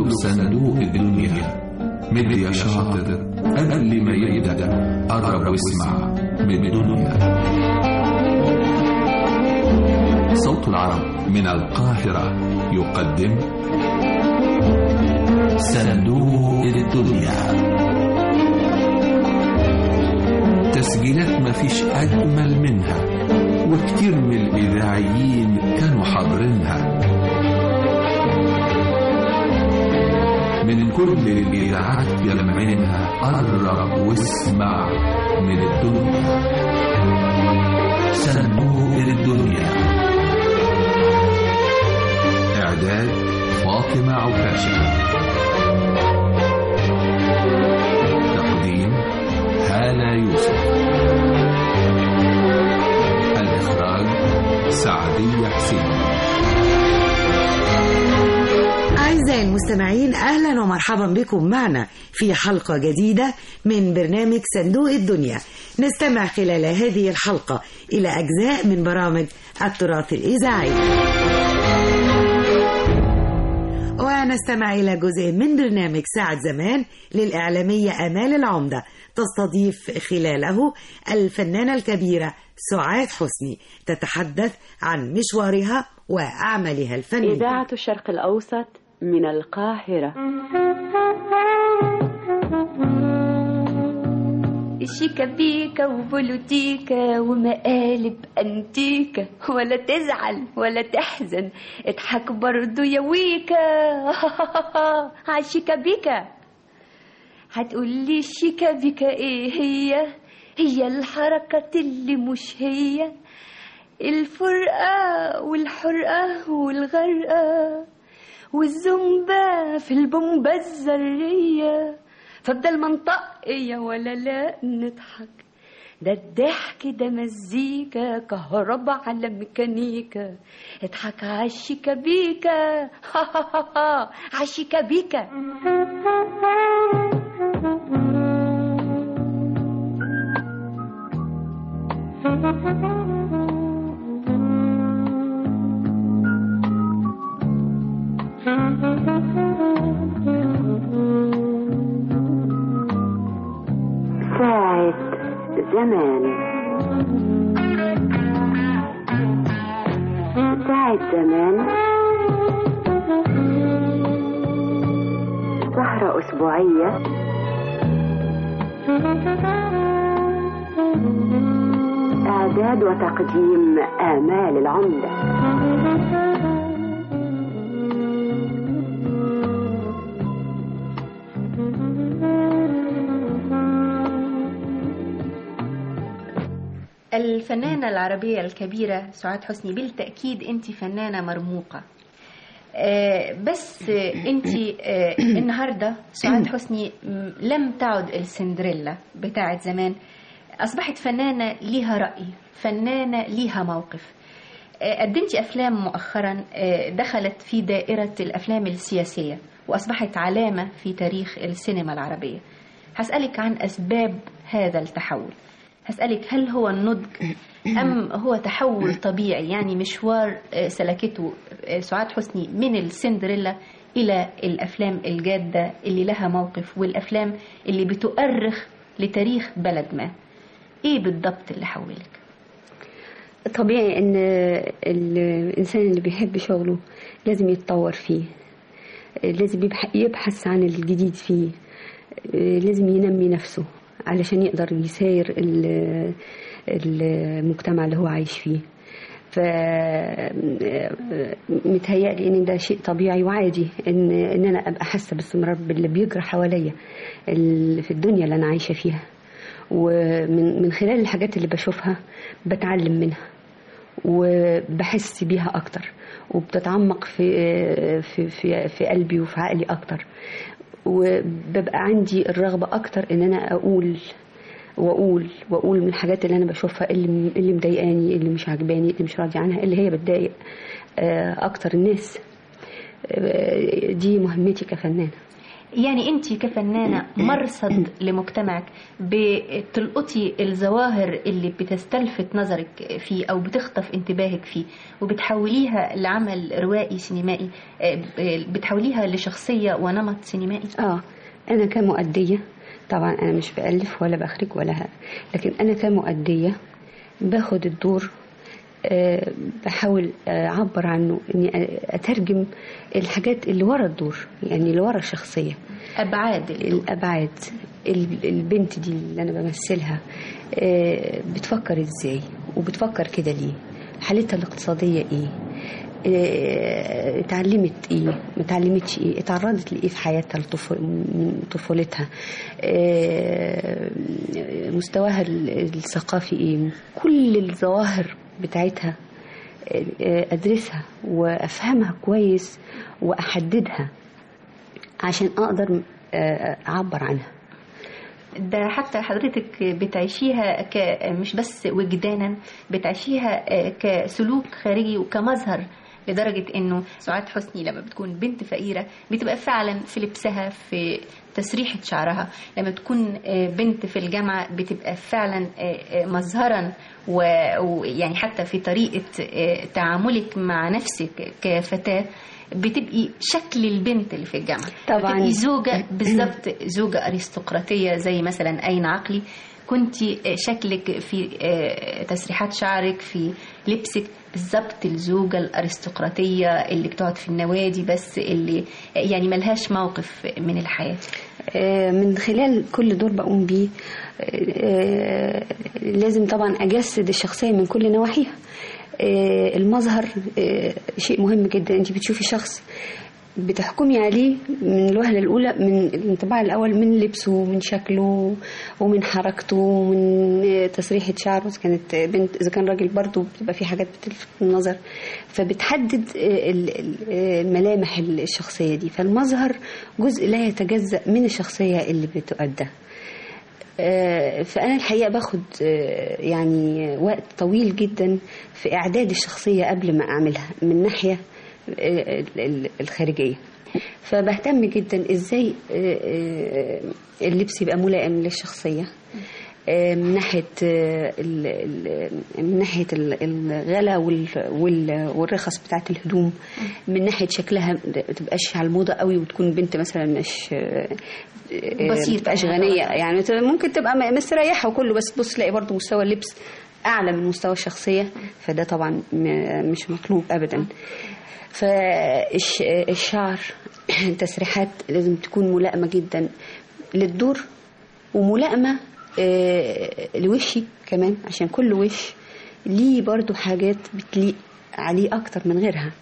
صندوق الدنيا مد يا شاطر قبل ما يبدأ قرب واسمع من الدنيا صوت العرب من القاهرة يقدم صندوق الدنيا تسجيلات مفيش أجمل منها وكتير من الإذاعيين كانوا حاضرينها من كل الإذاعات يلمعينها قرب واسمع من الدنيا صندوق الدنيا إعداد فاطمة عكاشة تقديم هالة يوسف الإخراج سعدية حسين أعزائي المستمعين أهلا ومرحبا بكم معنا في حلقة جديدة من برنامج صندوق الدنيا نستمع خلال هذه الحلقة إلى أجزاء من برامج التراث الإذاعي ونستمع إلى جزء من برنامج ساعة زمان للإعلامية آمال العمدة تستضيف خلاله الفنانة الكبيرة سعاد حسني تتحدث عن مشوارها وأعمالها الفنية إذاعة الشرق الأوسط من القاهرة شيكا بيكا وبولوتيكا ومقالب انتيكا ولا تزعل ولا تحزن اضحك برضو يا ويكا عالشيكا بيكا هتقولي الشيكا بيكا ايه هي هي الحركة اللي مش هي الفرقة والحرقة والغرقة والزنبة في البومبة الذرية فبدل ما نطق ولا لا نضحك ده الضحك ده مزيكا كهربا على ميكانيكا اضحك عالشيكا بيكا عالشيكا بيكا ساعة زمان ساعة زمان سهرة أسبوعية إعداد وتقديم آمال العمدة الفنانة العربية الكبيرة سعاد حسني بالتأكيد أنت فنانة مرموقة آه، بس أنت النهاردة سعاد حسني م- لم تعد السندريلا بتاعت زمان أصبحت فنانة ليها رأي فنانة ليها موقف آه، قدمتي أفلام مؤخرا آه، دخلت في دائرة الأفلام السياسية وأصبحت علامة في تاريخ السينما العربية هسألك عن أسباب هذا التحول هسألك هل هو النضج أم هو تحول طبيعي يعني مشوار آه، سلكته آه، سعاد حسني من السندريلا إلى الأفلام الجادة اللي لها موقف والأفلام اللي بتؤرخ لتاريخ بلد ما إيه بالضبط اللي حولك؟ طبيعي ان الانسان اللي بيحب شغله لازم يتطور فيه لازم يبح- يبحث عن الجديد فيه لازم ينمي نفسه علشان يقدر يساير ال- المجتمع اللي هو عايش فيه ف متهيألي ان ده شيء طبيعي وعادي ان ان انا ابقى حاسه باستمرار باللي بيجرى حواليا ال- في الدنيا اللي انا عايشه فيها ومن من خلال الحاجات اللي بشوفها بتعلم منها وبحس بيها اكتر وبتتعمق في في في, في قلبي وفي عقلي اكتر وببقى عندي الرغبه اكتر ان انا اقول واقول واقول من الحاجات اللي انا بشوفها اللي اللي مضايقاني اللي مش عاجباني اللي مش راضي عنها اللي هي بتضايق آه، اكتر الناس آه، دي مهمتي كفنانه يعني انت كفنانه مرصد لمجتمعك بتلقطي الظواهر اللي بتستلفت نظرك فيه او بتخطف انتباهك فيه وبتحوليها لعمل روائي سينمائي آه، بتحوليها لشخصيه ونمط سينمائي اه انا كمؤديه طبعا انا مش بالف ولا بخرج ولا ها. لكن انا كمؤديه باخد الدور آه، بحاول آه، اعبر عنه اني اترجم الحاجات اللي ورا الدور يعني اللي ورا الشخصيه ابعاد الابعاد ال- البنت دي اللي انا بمثلها آه، بتفكر ازاي وبتفكر كده ليه حالتها الاقتصاديه ايه آه، اتعلمت ايه ما اتعلمتش ايه اتعرضت لايه في حياتها الطفل من طفولتها آه، مستواها ال- الثقافي ايه كل الظواهر بتاعتها آه، ادرسها وافهمها كويس واحددها عشان اقدر آه، اعبر عنها ده حتى حضرتك بتعيشيها ك مش بس وجدانا بتعيشيها آه، كسلوك خارجي وكمظهر لدرجة انه سعاد حسني لما بتكون بنت فقيرة بتبقى فعلا في لبسها في تسريحة شعرها لما تكون آه، بنت في الجامعة بتبقى فعلا آه، آه، مظهرا و- ويعني حتى في طريقة آه، تعاملك مع نفسك كفتاة بتبقي شكل البنت اللي في الجامعة طبعاً. بتبقي زوجة بالظبط زوجة أرستقراطية زي مثلا أين عقلي كنت شكلك في آه، تسريحات شعرك في لبسك بالظبط الزوجة الأرستقراطية اللي بتقعد في النوادي بس اللي يعني ملهاش موقف من الحياة آه، من خلال كل دور بقوم بيه آه، لازم طبعا أجسد الشخصية من كل نواحيها آه، المظهر آه، شيء مهم جدا انت بتشوفي شخص بتحكمي عليه من الوهلة الأولى من الانطباع الأول من لبسه ومن شكله ومن حركته ومن آه، تسريحة شعره إذا كانت بنت إذا كان راجل برضه بتبقى في حاجات بتلفت النظر فبتحدد آه، ال- ال- آه، ملامح الشخصية دي فالمظهر جزء لا يتجزأ من الشخصية اللي بتؤدى آه، فأنا الحقيقة باخد آه، يعني وقت طويل جدا في إعداد الشخصية قبل ما أعملها من ناحية آه، ال- الخارجية فبهتم جدا إزاي آه، آه، اللبس يبقى ملائم للشخصية آه، من ناحية آه، ال- ال- من ناحية ال- الغلا وال- وال- والرخص بتاعت الهدوم من ناحية شكلها ما تبقاش على الموضة قوي وتكون بنت مثلا مش آه، آه، بسيطة. ما تبقاش غنية يعني ت- ممكن تبقى م- مستريحة وكله بس تبص تلاقي برضو مستوى اللبس أعلى من مستوى الشخصية فده طبعا م- مش مطلوب أبدا فالشعر التسريحات لازم تكون ملائمة جدا للدور وملائمة آه، لوشي كمان عشان كل وش ليه برضو حاجات بتليق عليه أكتر من غيرها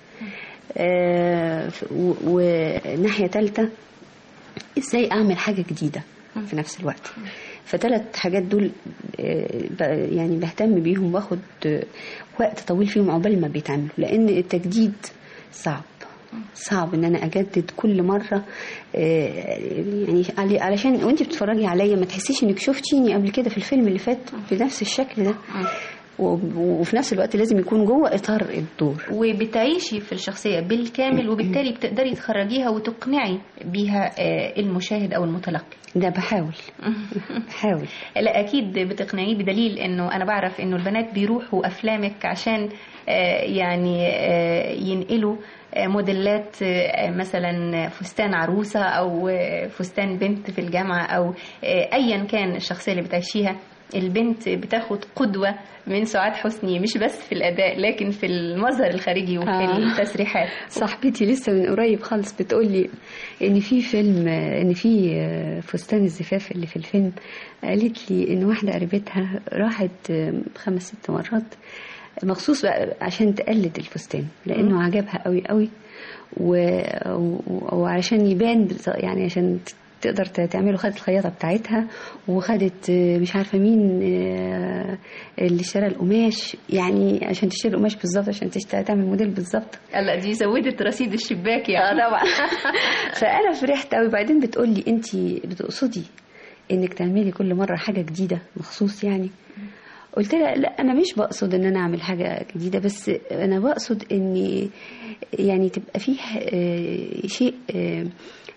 آه، ف- و- وناحية تالتة ازاي اعمل حاجه جديده في نفس الوقت فثلاث حاجات دول آه، ب- يعني بهتم بيهم واخد آه، وقت طويل فيهم عقبال ما بيتعملوا لان التجديد صعب صعب ان انا اجدد كل مره آه، يعني علي- علشان وانت بتتفرجي عليا ما تحسيش انك شفتيني قبل كده في الفيلم اللي فات بنفس الشكل ده و- وفي نفس الوقت لازم يكون جوه اطار الدور وبتعيشي في الشخصية بالكامل وبالتالي بتقدري تخرجيها وتقنعي بيها آه، المشاهد أو المتلقي ده بحاول بحاول لا اكيد بتقنعيه بدليل انه انا بعرف انه البنات بيروحوا افلامك عشان آه، يعني آه، ينقلوا آه، موديلات آه، مثلا فستان عروسه او آه، فستان بنت في الجامعه او آه، ايا كان الشخصيه اللي بتعيشيها البنت بتاخد قدوة من سعاد حسني مش بس في الأداء لكن في المظهر الخارجي وفي آه. التسريحات صاحبتي لسه من قريب خالص بتقولي ان في فيلم ان في فستان الزفاف اللي في الفيلم قالت لي ان واحده قريبتها راحت خمس ست مرات مخصوص بقى عشان تقلد الفستان لانه عجبها قوي قوي و... و... وعشان يبان بز- يعني عشان تقدر تعمله خدت الخياطه بتاعتها وخدت مش عارفه مين آه، اللي اشترى القماش يعني عشان تشتري القماش بالظبط عشان تشتري تعمل موديل بالظبط لا دي زودت رصيد الشباك اه يعني طبعا فانا فرحت قوي بعدين بتقول لي انت بتقصدي انك تعملي كل مره حاجه جديده مخصوص يعني قلت لها لا انا مش بقصد ان انا اعمل حاجه جديده بس انا بقصد ان يعني تبقى فيه آه، شيء آه،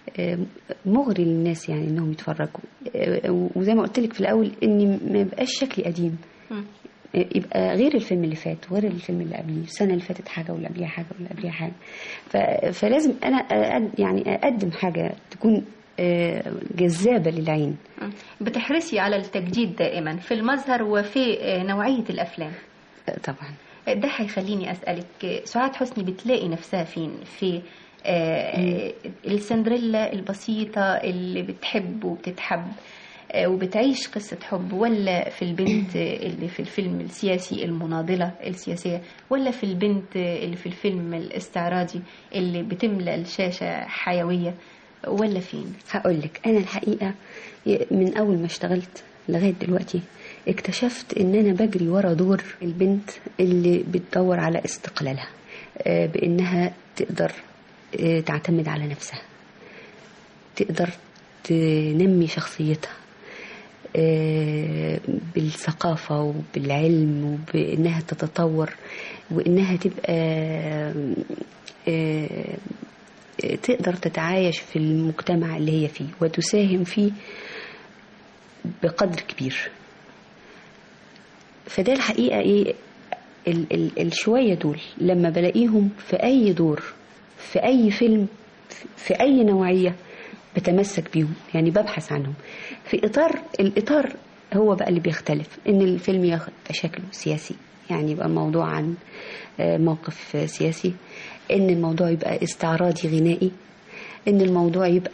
آه، مغري للناس يعني انهم يتفرجوا آه، وزي ما قلت لك في الاول ان ما يبقاش شكلي قديم مم. آه، يبقى غير الفيلم اللي فات وغير الفيلم اللي قبليه السنه اللي فاتت حاجه واللي قبليها حاجه واللي قبليها حاجه ف- فلازم انا أقد يعني اقدم حاجه تكون آه، جذابه للعين مم. بتحرصي على التجديد دائما في المظهر وفي آه، نوعية الأفلام آه، طبعا ده هيخليني أسألك سعاد حسني بتلاقي نفسها فين في آه، السندريلا البسيطة اللي بتحب وبتتحب آه، وبتعيش قصة حب ولا في البنت اللي في الفيلم السياسي المناضلة السياسية ولا في البنت اللي في الفيلم الاستعراضي اللي بتملى الشاشة حيوية ولا فين؟ هقول لك انا الحقيقه من اول ما اشتغلت لغايه دلوقتي اكتشفت ان انا بجري ورا دور البنت اللي بتدور على استقلالها آه، بانها تقدر آه، تعتمد على نفسها تقدر تنمي شخصيتها آه، بالثقافة وبالعلم وبإنها تتطور وإنها تبقى آه، تقدر تتعايش في المجتمع اللي هي فيه وتساهم فيه بقدر كبير فده الحقيقة ايه ال ال الشوية دول لما بلاقيهم في أي دور في أي فيلم في أي نوعية بتمسك بيهم يعني ببحث عنهم في إطار الإطار هو بقى اللي بيختلف إن الفيلم ياخد شكله سياسي يعني يبقى الموضوع عن آه، موقف سياسي إن الموضوع يبقى استعراضي غنائي ان الموضوع يبقى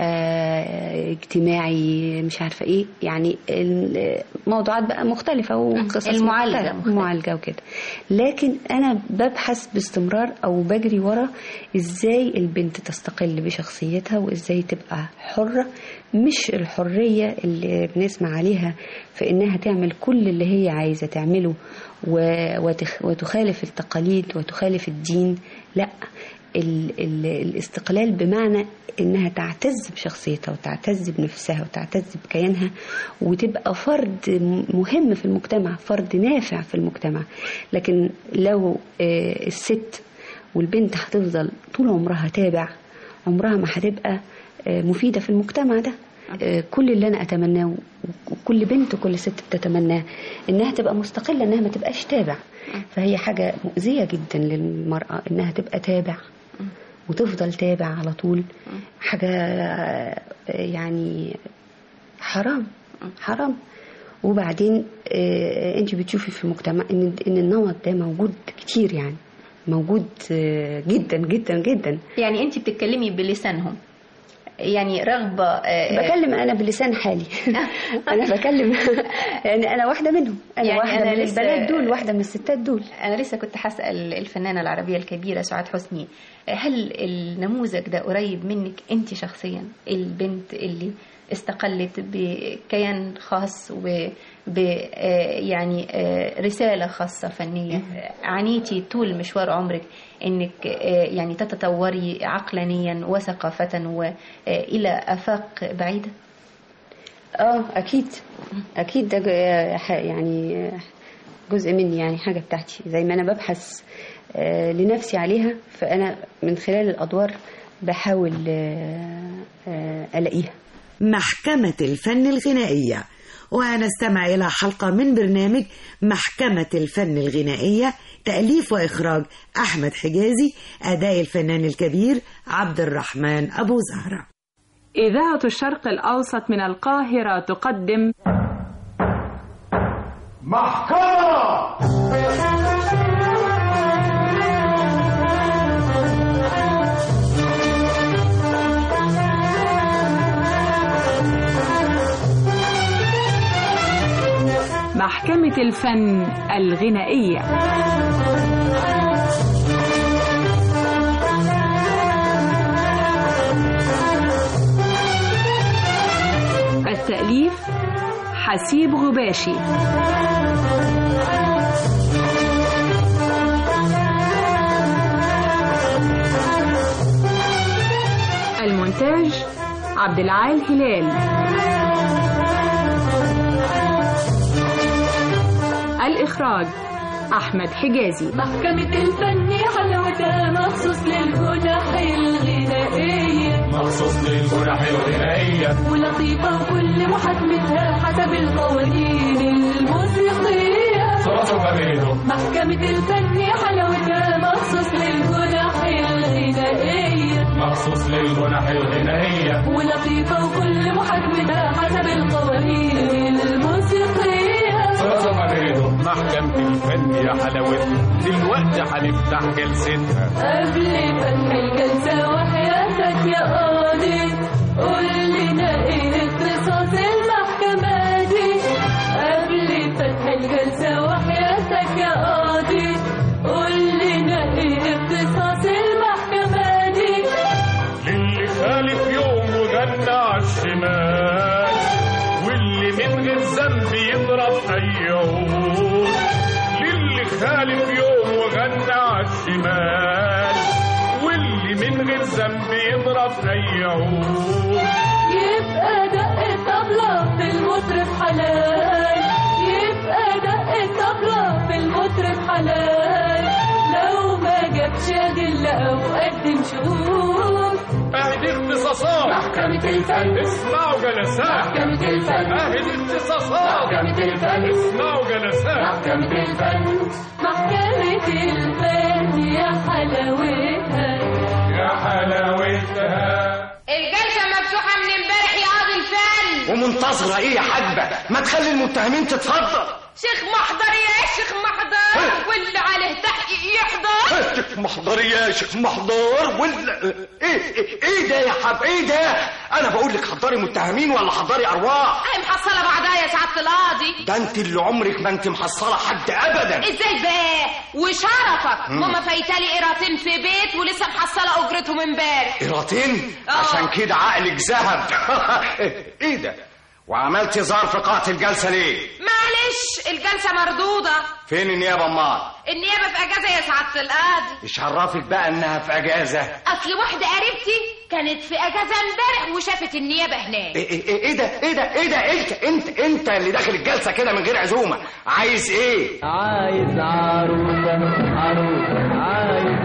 اجتماعي مش عارفه ايه يعني الموضوعات بقى مختلفه وقصص المعالجة مختلفة، مختلفة. معالجه وكده لكن انا ببحث باستمرار او بجري ورا ازاي البنت تستقل بشخصيتها وازاي تبقى حره مش الحريه اللي بنسمع عليها في انها تعمل كل اللي هي عايزه تعمله و- وتخ- وتخالف التقاليد وتخالف الدين لا ال ال الاستقلال بمعنى انها تعتز بشخصيتها وتعتز بنفسها وتعتز بكيانها وتبقى فرد م- مهم في المجتمع فرد نافع في المجتمع لكن لو آه، الست والبنت هتفضل طول عمرها تابع عمرها ما هتبقى آه، مفيدة في المجتمع ده آه، كل اللي انا اتمناه وكل بنت وكل ست بتتمناه انها تبقى مستقله انها ما تبقاش تابع فهي حاجه مؤذيه جدا للمراه انها تبقى تابع وتفضل تابع على طول حاجه آه، يعني حرام حرام وبعدين آه، انت بتشوفي في المجتمع ان ان النمط ده موجود كتير يعني موجود آه، جدا جدا جدا يعني انت بتتكلمي بلسانهم يعني رغبة آه، بكلم انا بلسان حالي انا بكلم يعني انا واحده منهم انا يعني واحده أنا من لسه- البنات دول واحده من الستات دول أنا لسه كنت هسأل الفنانة العربية الكبيرة سعاد حسني هل النموذج ده قريب منك أنت شخصيا البنت اللي استقلت بكيان خاص وب آه، يعني آه، رسالة خاصة فنية عانيتي طول مشوار عمرك انك آه، يعني تتطوري عقلانيا وثقافة والى افاق بعيدة اه اكيد اكيد ده ج- ح- يعني جزء مني يعني حاجه بتاعتي زي ما انا ببحث آه، لنفسي عليها فانا من خلال الادوار بحاول آه، آه، الاقيها محكمة الفن الغنائية ونستمع إلى حلقة من برنامج محكمة الفن الغنائية تأليف وإخراج أحمد حجازي أداء الفنان الكبير عبد الرحمن أبو زهرة إذاعة الشرق الأوسط من القاهرة تقدم محكمة محكمة الفن الغنائية التأليف حسيب غباشي المونتاج عبد العال هلال الإخراج أحمد حجازي محكمة الفن حلاوتها مخصوص للجنح الغنائية مخصوص للجنح الغنائية ولطيفة وكل محاكمتها حسب القوانين الموسيقية صوته فريده محكمة الفن حلاوتها مخصوص للجنح الغنائية مخصوص للجنح الغنائية ولطيفة وكل محاكمتها حسب القوانين الموسيقية صوته فريده محكمة الفن يا حلاوتها دلوقتي هنفتح جلستها قبل فتح الجلسة وحياتك يا قاضي قول لنا ايه اختصاص المحكمة دي قبل فتح الجلسة وحياتك يا قاضي قول لنا ايه اختصاص المحكمة دي للي خالف يوم وغنى عالشمال واللي من غير ذنب يضرب اي عود للي خالف يوم وغنى عالشمال واللي من غير ذنب يضرب اي عود يبقى دق الطبلة في المطرب حلال يبقى دق الطبلة في المطرب حلال لو ما جابش أدلة أو قدم شهود اهدي اختصاصات محكمة الفن اسمعوا جلسات محكمة الفن اهدي اختصاصات محكمة الفن اسمعوا جلسات محكمة الفن محكمة الفن يا حلاوتها يا حلاوتها الجلسة مفتوحة من امبارح يا قاضي الفن ومنتظرة ايه يا حاجبة ما تخلي المتهمين تتفضل شيخ محضر يا شيخ محضر واللي عليه تحقيق يحضر شيخ محضر يا شيخ محضر ولا ايه ايه, إيه ده يا حب ايه ده انا بقول لك حضري متهمين ولا حضري ارواح اهي محصلة بعضها يا سعادة القاضي ده انت اللي عمرك ما انت محصلة حد ابدا ازاي بقى وشرفك ماما فايتالي قيراطين في بيت ولسه محصلة اجرتهم امبارح قيراطين آه. عشان كده عقلك ذهب ايه ده وعملتي ظرف قاعة الجلسة ليه معلش الجلسة مردودة فين النيابة امال النيابة في اجازة يا سعادة القاضي مش عرفك بقى انها في اجازة اصل واحدة قريبتي كانت في اجازة امبارح وشافت النيابة هناك ايه ايه ايه إيه ده ايه ده ايه ده انت انت انت اللي داخل الجلسه كده من غير عزومه عايز ايه عايز عروسة عروسة عايز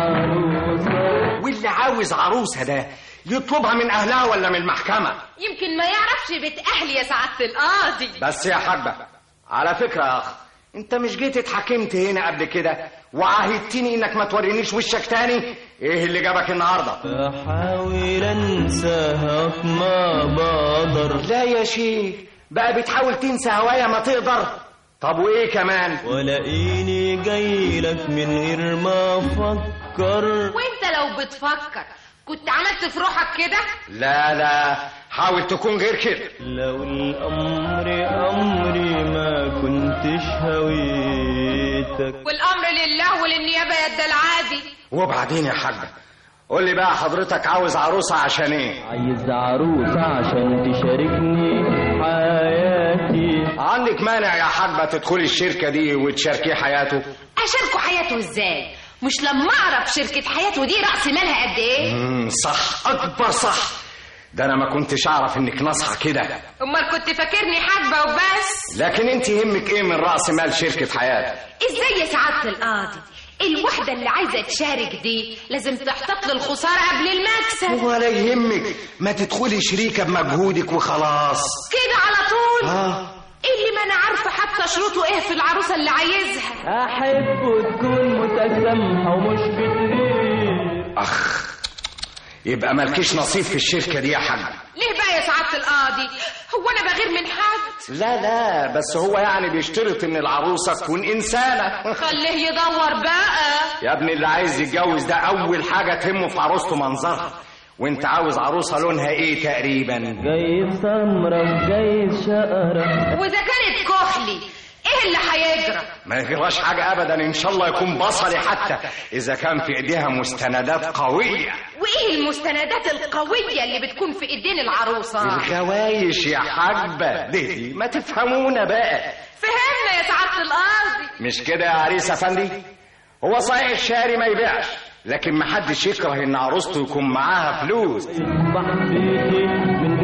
عروسة واللي عاوز عروسه ده يطلبها من اهلها ولا من المحكمه يمكن ما يعرفش بيت اهلي يا سعادة القاضي بس يا حاجه على فكره يا اخ انت مش جيت اتحكمت هنا قبل كده وعاهدتني انك ما تورينيش وشك تاني ايه اللي جابك النهارده بحاول انساها ما بقدر لا يا شيخ بقى بتحاول تنسى هوايا ما تقدر طب وايه كمان ولاقيني جايلك من غير ما افكر وانت لو بتفكر كنت عملت في روحك كده لا لا حاول تكون غير كده لو الامر امري ما كنتش هويتك والامر لله وللنيابة يد العادي وبعدين يا حاج قول لي بقى حضرتك عاوز عروسه عشان ايه عايز عروسة عشان تشاركني حياتي عندك مانع يا حاجة تدخلي الشركة دي وتشاركيه حياته؟ اشاركه حياته ازاي مش لما اعرف شركة حياته دي رأس مالها قد ايه مم صح أكبر صح ده أنا ما كنتش أعرف إنك ناصحة كده امال كنت فاكرني حاجبة وبس لكن أنت يهمك إيه من رأس مال شركة حياة؟ ازاي يا سعادة القاضي الوحدة اللي عايزة تشارك دي لازم تحتط للخسارة قبل المكسب ولا يهمك ما تدخلي شريكة بمجهودك وخلاص كده على طول آه ايه اللي ما انا عارفة حتى شروطه ايه في العروسة اللي عايزها احب تكون متسامحة ومش بتغير أخ يبقى مالكيش نصيب في الشركة دي يا حاج ليه بقى يا سعادة القاضي هو انا بغير من حد لا لا بس هو يعني بيشترط إن العروسة تكون إنسانة خليه يدور بقى يا ابني اللي عايز يتجوز ده أول حاجة تهمه في عروسته منظرها وانت عاوز عروسة لونها ايه تقريبا جايز سمرة جايز شقرة واذا كانت كحلي ايه اللي هيجرى ما يجراش حاجة ابدا ان شاء الله يكون بصري حتى اذا كان في ايديها مستندات قوية وايه المستندات القوية اللي بتكون في ايدين العروسة الغوايش يا حاجبة دي, دي ما تفهمونا بقى فهمنا يا سعادة القاضي مش كده يا عريس افندي هو صحيح الشاري ما يبيعش لكن محدش يكره ان عروسته يكون معاها فلوس بحبيتي من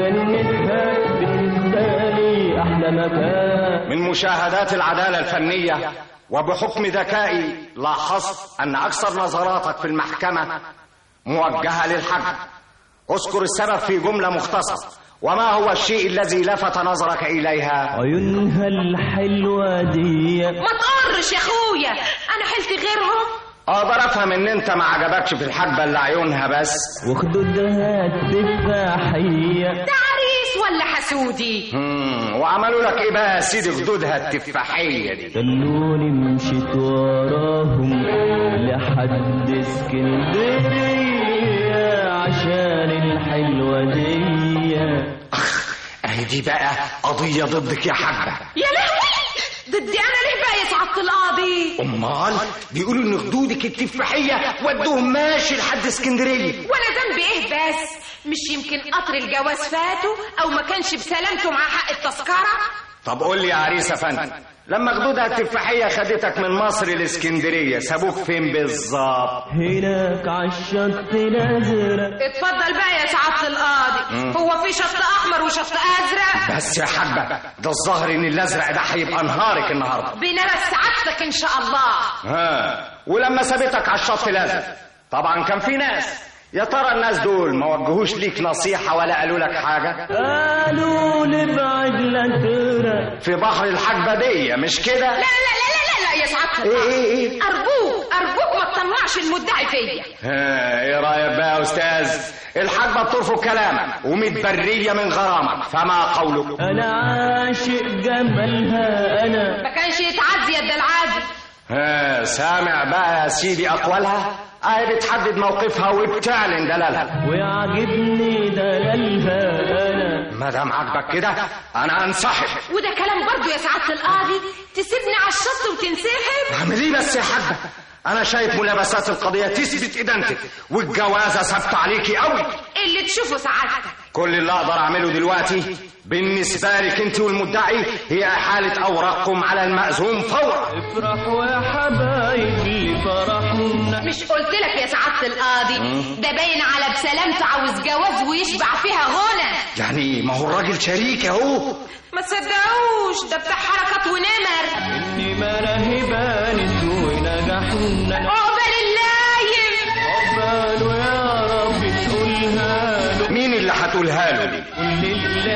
جنتها بالنسبة لي أحلى مكان من مشاهدات العدالة الفنية وبحكم ذكائي لاحظت أن أكثر نظراتك في المحكمة موجهة للحق اذكر السبب في جملة مختصرة وما هو الشيء الذي لفت نظرك إليها عيونها الحلوة دي ما تقرش يا اخويا انا حلت غيرهم أقدر أفهم إن أنت ما عجبكش في الحاجبة اللي عيونها بس وخدودها التفاحية ده عريس ولا حسودي مم. وعملوا لك إيه بقى يا سيدي خدودها التفاحية دي خلوني مشيت وراهم لحد اسكندرية عشان الحلوة دي أهي دي بقى قضية ضدك يا حاجة يا لهوي ضدي انا ليه بقى يا سعاده القاضي أمال بيقولوا إن خدودك التفاحية ودوهم ماشي لحد اسكندرية وانا ذنبي ايه بس مش يمكن قطر الجواز فاته او ما كانش بسلامته مع حق التذكره طب قول لي يا عريس يا فندم لما خدودها التفاحية خدتك من مصر لاسكندرية سابوك فين بالظبط هناك عالشط الأزرق اتفضل بقى يا سعاده القاضي مم. هو في شط احمر وشط ازرق بس يا حاجة ده الظاهر ان الازرق ده هيبقى نهارك النهارده بنرى سعادتك ان شاء الله ها ولما سابتك على الشط الازرق طبعا كان في ناس يا ترى الناس دول ما وجهوش ليك نصيحة ولا قالوا لك حاجة قالوا لبعد لا تغرق في بحر الحجبدية مش كده لا لا لا لا لا, لا يا سعاده إيه القاضي إيه إيه؟ ارجوك ارجوك ما تطمعش المدعي فيا ها ايه رايك بقى يا استاذ الحاجبة بترفض كلامك ومتبرية من غرامك فما قولك أنا عاشق جمالها أنا ما كانش يتعدي يد العادي ها سامع بقى يا سيدي اقوالها اهي بتحدد موقفها وبتعلن دلالها ويعجبني دلالها أنا ما دام عاجبك كده انا انسحب وده كلام برضه يا سعاده القاضي تسيبني على الشط وتنسحب اعمل ايه بس يا حاجة انا شايف ملابسات القضية تثبت ادانتك والجوازة ثابتة عليكي قوي اللي تشوفه سعادتك كل اللي اقدر اعمله دلوقتي بالنسبة لك انت والمدعي هي احالة اوراقكم على المأذون فورا افرحوا يا حبايبي فرحنا مش قلت لك يا سعاده القاضي ده باين على بسلامته عاوز جواز ويشبع فيها غنى يعني ما هو الراجل شريك اهو ما تصدقوش ده بتاع حركات ونمر إني ملاهي بانت ونجحنا عقبال اللايم عقباله يا رب تقولها له مين اللي هتقولها له دي كل اللي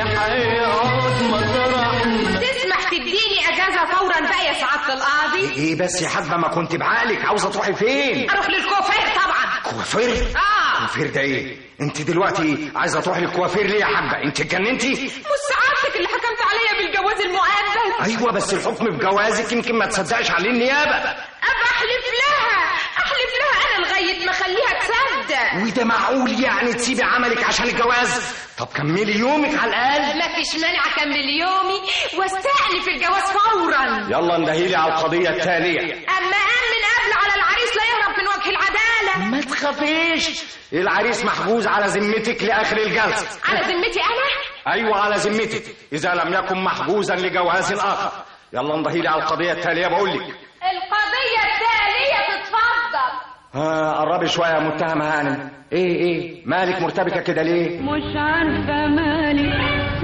هيقعد مطرحنا تسمح تديني اجازه فورا بقى يا سعاده القاضي ايه بس يا حاجة ما كنت بعقلك عاوزة تروحي فين اروح للكوافير طبعا كوافير اه كوافير ده ايه انت دلوقتي عايزة تروحي للكوافير ليه يا حاجة انت اتجننتي مش سعادتك اللي حكمت عليا بالجواز المؤبد ايوه بس الحكم بجوازك يمكن ما تصدقش عليه النيابة ابقى احلف لها احلف لها انا لغايه ما اخليها تصدق وده معقول يعني تسيبي عملك عشان الجواز طب كملي يومك على الاقل ما فيش مانع اكمل يومي واستأنف الجواز فورا يلا اندهيلي على القضية التالية اما امن قبل على العريس لا يهرب من وجه العداله ما تخافيش العريس محجوز على ذمتك لاخر الجلسة على ذمتي انا ايوه على ذمتك اذا لم يكن محجوزا لجواز اخر يلا انضهي لي على القضيه التاليه بقول لك القضيه التاليه تتفضل ها قربي شويه يا متهمه هانم ايه ايه مالك مرتبكه كده ليه مش عارفة مالي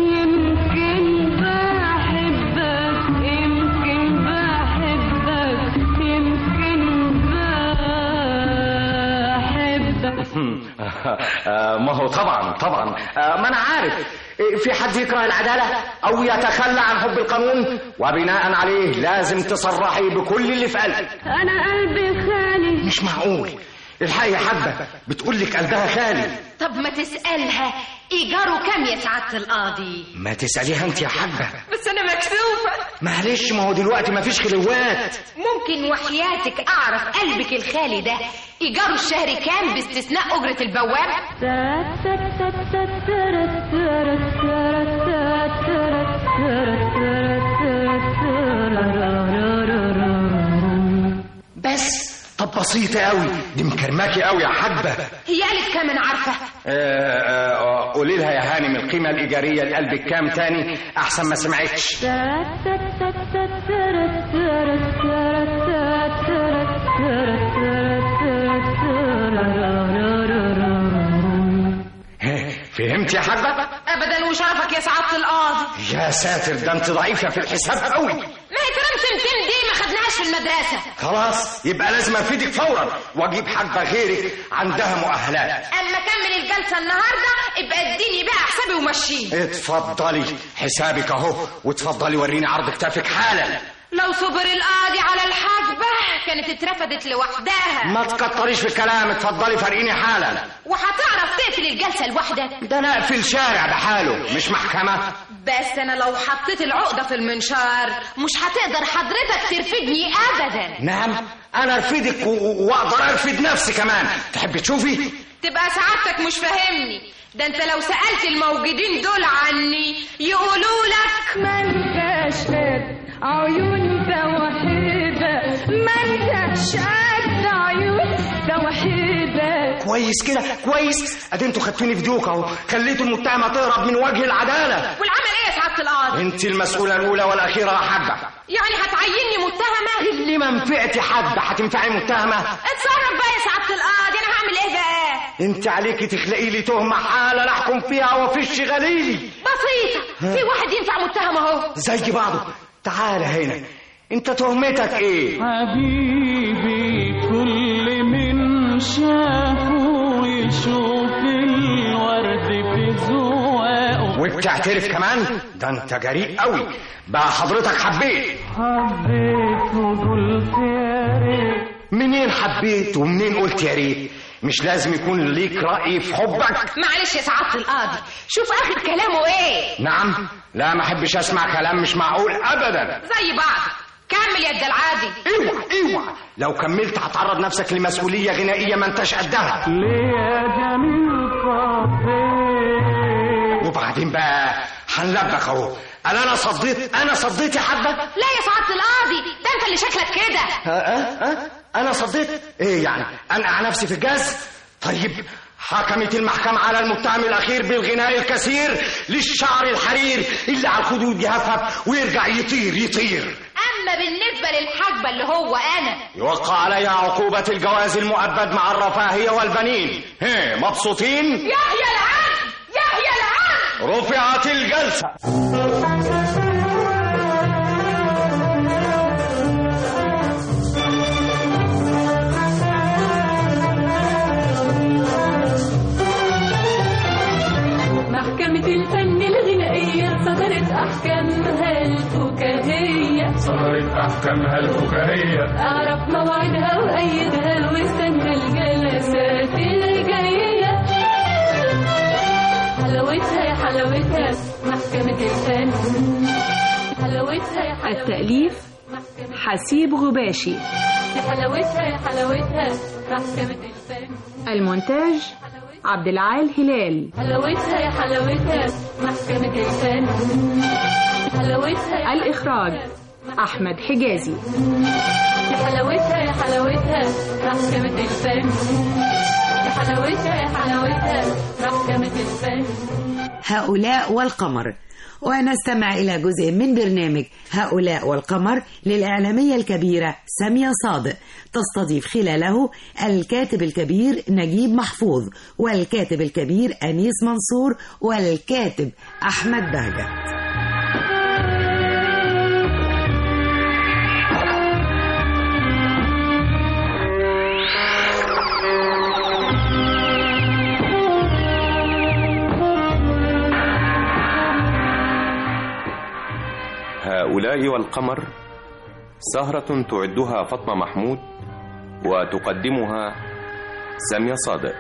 يمكن بحبك يمكن بحبك يمكن بحبك آه، ما هو طبعا طبعا آه، ما انا عارف إيه، في حد يكره العداله او يتخلى عن حب القانون وبناء عليه لازم تصرحي بكل اللي في قلبك أنا قلبي خالي مش معقول الحقيقه حبه بتقول لك قلبها خالي طب ما تسألها إيجاره كام يا سعادة القاضي ما تساليها انت يا حبه بس أنا مكسوفة معلش ما هو دلوقتي ما فيش خلوات ممكن وحياتك أعرف قلبك الخالي ده إيجاره الشهري كام باستثناء أجرة البواب بس طب بسيطة قوي دي مكرماكي قوي يا حبة هي قالت كام أنا عارفة آه، آه، قولي لها يا هانم القيمة الإيجارية لقلبك كام تاني أحسن ما سمعتش فهمت يا حبة أبدا وشرفك يا سعادة القاضي يا ساتر ده انت ضعيفة في الحساب قوي ما هي كلام سمسم دي ما خدناهاش في المدرسة خلاص يبقى لازم افيدك فورا واجيب حاجه غيرك عندها مؤهلات اما اكمل الجلسة النهاردة ابقى اديني بقى حسابي ومشيني اتفضلي حسابك اهو واتفضلي وريني عرض كتافك حالا لو صبر القاضي على الحاجبة كانت اترفدت لوحدها ما تكتريش في الكلام اتفضلي فرقيني حالا وهتعرف تقفل الجلسة لوحدك ده انا اقفل شارع بحاله مش محكمه بس انا لو حطيت العقدة في المنشار مش هتقدر حضرتك ترفدني ابدا نعم انا ارفدك و- و- واقدر ارفد نفسي كمان تحبي تشوفي تبقى سعادتك مش فاهمني ده انت لو سألت الموجودين دول عني يقولوا لك منتش قد عيون توحيدة منتش قد عيون توحيدة كويس كده كويس ادي انتوا خدتوني في دوك اهو خليتوا المتهمه تهرب من وجه العداله والعمل ايه يا سعادة القاضي انت المسؤوله الاولى والاخيره يا حاجه يعني هتعيني متهمة اللي ما نفعتي حد هتنفعي متهمه اتصرف بقى يا سعادة القاضي انا هعمل ايه بقى انت عليكي تخلقي لي تهمه حاله احكم فيها وفش غليلي بسيطة في واحد ينفع متهم اهو زي بعضه تعال هنا انت تهمتك ايه حبيبي كل من شافه يشوف الورد في زواقه وبتعترف كمان ده انت جريء قوي بقى حضرتك حبيت حبيته قلت يا ريت منين حبيت ومنين قلت يا ريت مش لازم يكون ليك رأي في حبك معلش يا سعادة القاضي شوف اخر كلامه ايه نعم لا ما احبش اسمع كلام مش معقول ابدا زي بعض كمل يا العادي اوعى اوعى لو كملت هتعرض نفسك لمسؤولية غنائية ما انتش قدها ليه يا جميل صفيت وبعدين بقى هنلبخ اهو قال انا صديت انا صديت يا حبة لا يا سعادة القاضي ده انت اللي شكلك كده ها ها ها انا صديت ايه يعني انقع نفسي في الجاز طيب حكمت المحكمة على المتهم الأخير بالغناء الكثير للشعر الحرير اللي على الخدود يهفهف ويرجع يطير يطير اما بالنسبة للحاجبة اللي هو انا يوقع عليها عقوبة الجواز المؤبد مع الرفاهية والبنين هي مبسوطين يحيى العدل يحيى العدل رفعت الجلسة محكمة الفن الغنائية صدرت أحكامها الفكاهية صدرت أحكامها الفكاهية أعرف موعدها وأيدها واستنى الجلسات الجاية حلاوتها يا حلاوتها محكمة الفن حلاوتها يا حلاوتها التأليف حسيب غباشي يا حلاوتها يا حلاوتها محكمة الفن المونتاج عبد العال هلال حلاوتها يا حلاوتها محكمة الفن حلاوتها يا الإخراج أحمد حجازي يا حلاوتها يا حلاوتها محكمة الفن يا حلاوتها يا حلاوتها محكمة الفن هؤلاء والقمر ونستمع إلى جزء من برنامج هؤلاء والقمر للإعلامية الكبيرة سامية صادق تستضيف خلاله الكاتب الكبير نجيب محفوظ والكاتب الكبير أنيس منصور والكاتب أحمد بهجت هؤلاء والقمر سهرة تعدها فاطمة محمود وتقدمها سامية صادق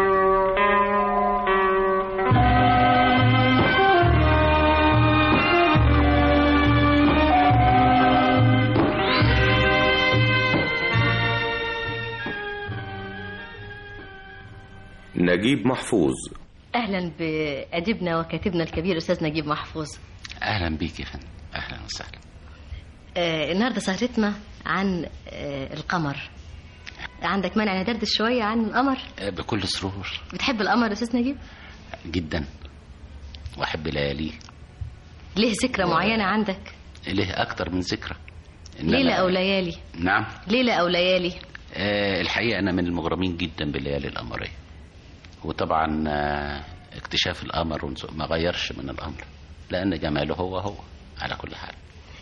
نجيب محفوظ اهلا باديبنا وكاتبنا الكبير استاذ نجيب محفوظ اهلا بيك يا فندم اهلا وسهلا آه النهارده سهرتنا عن آه القمر عندك مانع ندردش شويه عن القمر آه، بكل سرور بتحب القمر يا استاذ نجيب جدا واحب لياليه ليه ذكرى معينه عندك ليه اكتر من ذكرى إنما- ليله او ليالي نعم ليله او ليالي آه، الحقيقه انا من المغرمين جدا بالليالي القمريه وطبعا آه، اكتشاف القمر ونزو- ما غيرش من الامر لان جماله هو هو على كل حال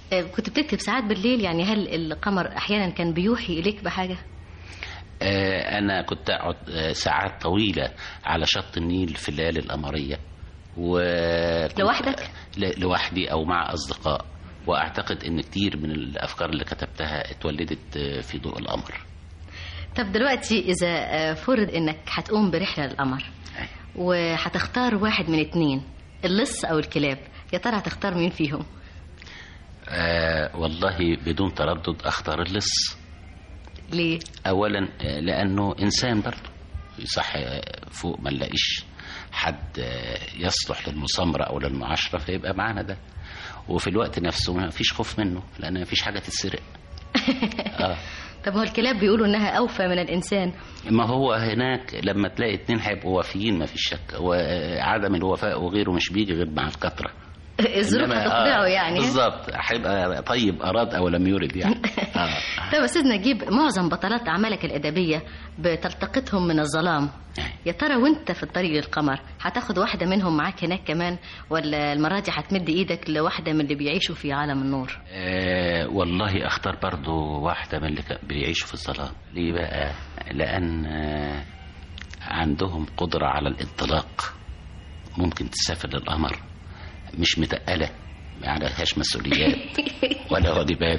آه، كنت بتكتب ساعات بالليل يعني هل القمر احيانا كان بيوحي اليك بحاجه آه، أنا كنت أقعد آه، ساعات طويلة على شط النيل في الليالي القمرية و لوحدك؟ ل- لوحدي أو مع أصدقاء وأعتقد إن كتير من الأفكار اللي كتبتها اتولدت آه، في ضوء القمر طب دلوقتي اذا آه، فرض انك هتقوم برحله للقمر وهتختار واحد من اتنين اللص او الكلاب يا ترى هتختار مين فيهم آه والله بدون تردد أختار اللص ليه أولا آه، لأنه إنسان برضه يصح آه، فوق ما نلاقيش حد آه، يصلح للمسامرة أو للمعاشرة فيبقى معانا ده وفي الوقت نفسه ما فيش خوف منه لأن ما فيش حاجة تتسرق آه. طب هو الكلاب بيقولوا انها اوفى من الانسان ما هو هناك لما تلاقي اتنين هيبقوا وافيين ما فيش شك وعدم الوفاء وغيره مش بيجي غير مع الكثرة الظروف إنما- هتطبعه يعني بالظبط هيبقى طيب أراد أو لم يرد يعني آه. طب يا استاذ نجيب معظم بطلات اعمالك الادبيه بتلتقطهم من الظلام يا ترى وانت في الطريق للقمر هتاخد واحده منهم معاك هناك كمان ولا المره دي هتمد ايدك لواحده من اللي بيعيشوا في عالم النور آه والله اختار برضو واحدة من اللي كان بيعيشوا في الظلام ليه بقى لأن آه عندهم قدرة على الانطلاق ممكن تسافر للقمر مش متقلة ما عليهاش مسؤوليات ولا واجبات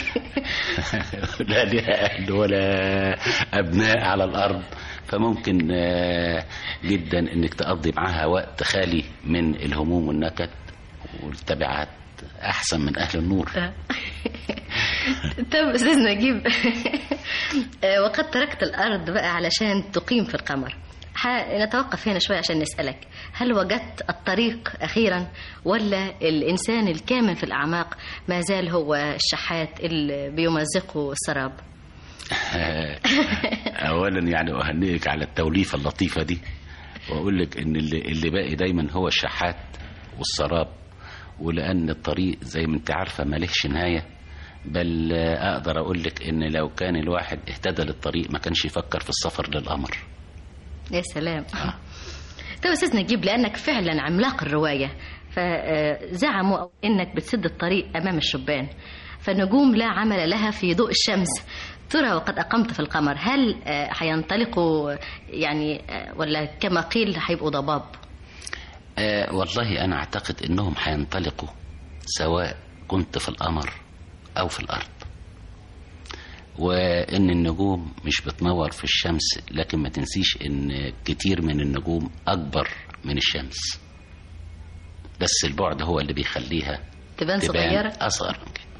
لا لها أهل ولا أبناء على الأرض فممكن آه، جدا إنك تقضي معاها وقت خالي من الهموم والنكد والتبعات أحسن من أهل النور طب استاذ نجيب آه، وقد تركت الارض بقى علشان تقيم في القمر ح- نتوقف هنا شوية عشان نسألك هل وجدت الطريق أخيرا ولا الإنسان الكامن في الأعماق ما زال هو الشحات اللي بيمزقه السراب اولا يعني اهنئك على التوليفه اللطيفه دي واقول لك ان اللي, اللي باقي دايما هو الشحات والسراب ولان الطريق زي ما انت عارفه مالهش نهايه بل آه، اقدر اقول لك ان لو كان الواحد اهتدى للطريق ما كانش يفكر في السفر للقمر يا سلام طب أستاذ نجيب لأنك فعلا عملاق الرواية فزعموا إنك بتسد الطريق أمام الشبان فالنجوم لا عمل لها في ضوء الشمس ترى وقد أقمت في القمر هل آه، هينطلقوا يعني آه، ولا كما قيل هيبقوا ضباب آه والله انا اعتقد انهم هينطلقوا سواء كنت في القمر او في الارض وان النجوم مش بتنور في الشمس لكن ما تنسيش ان كتير من النجوم اكبر من الشمس بس البعد هو اللي بيخليها تبان صغيرة اصغر من كده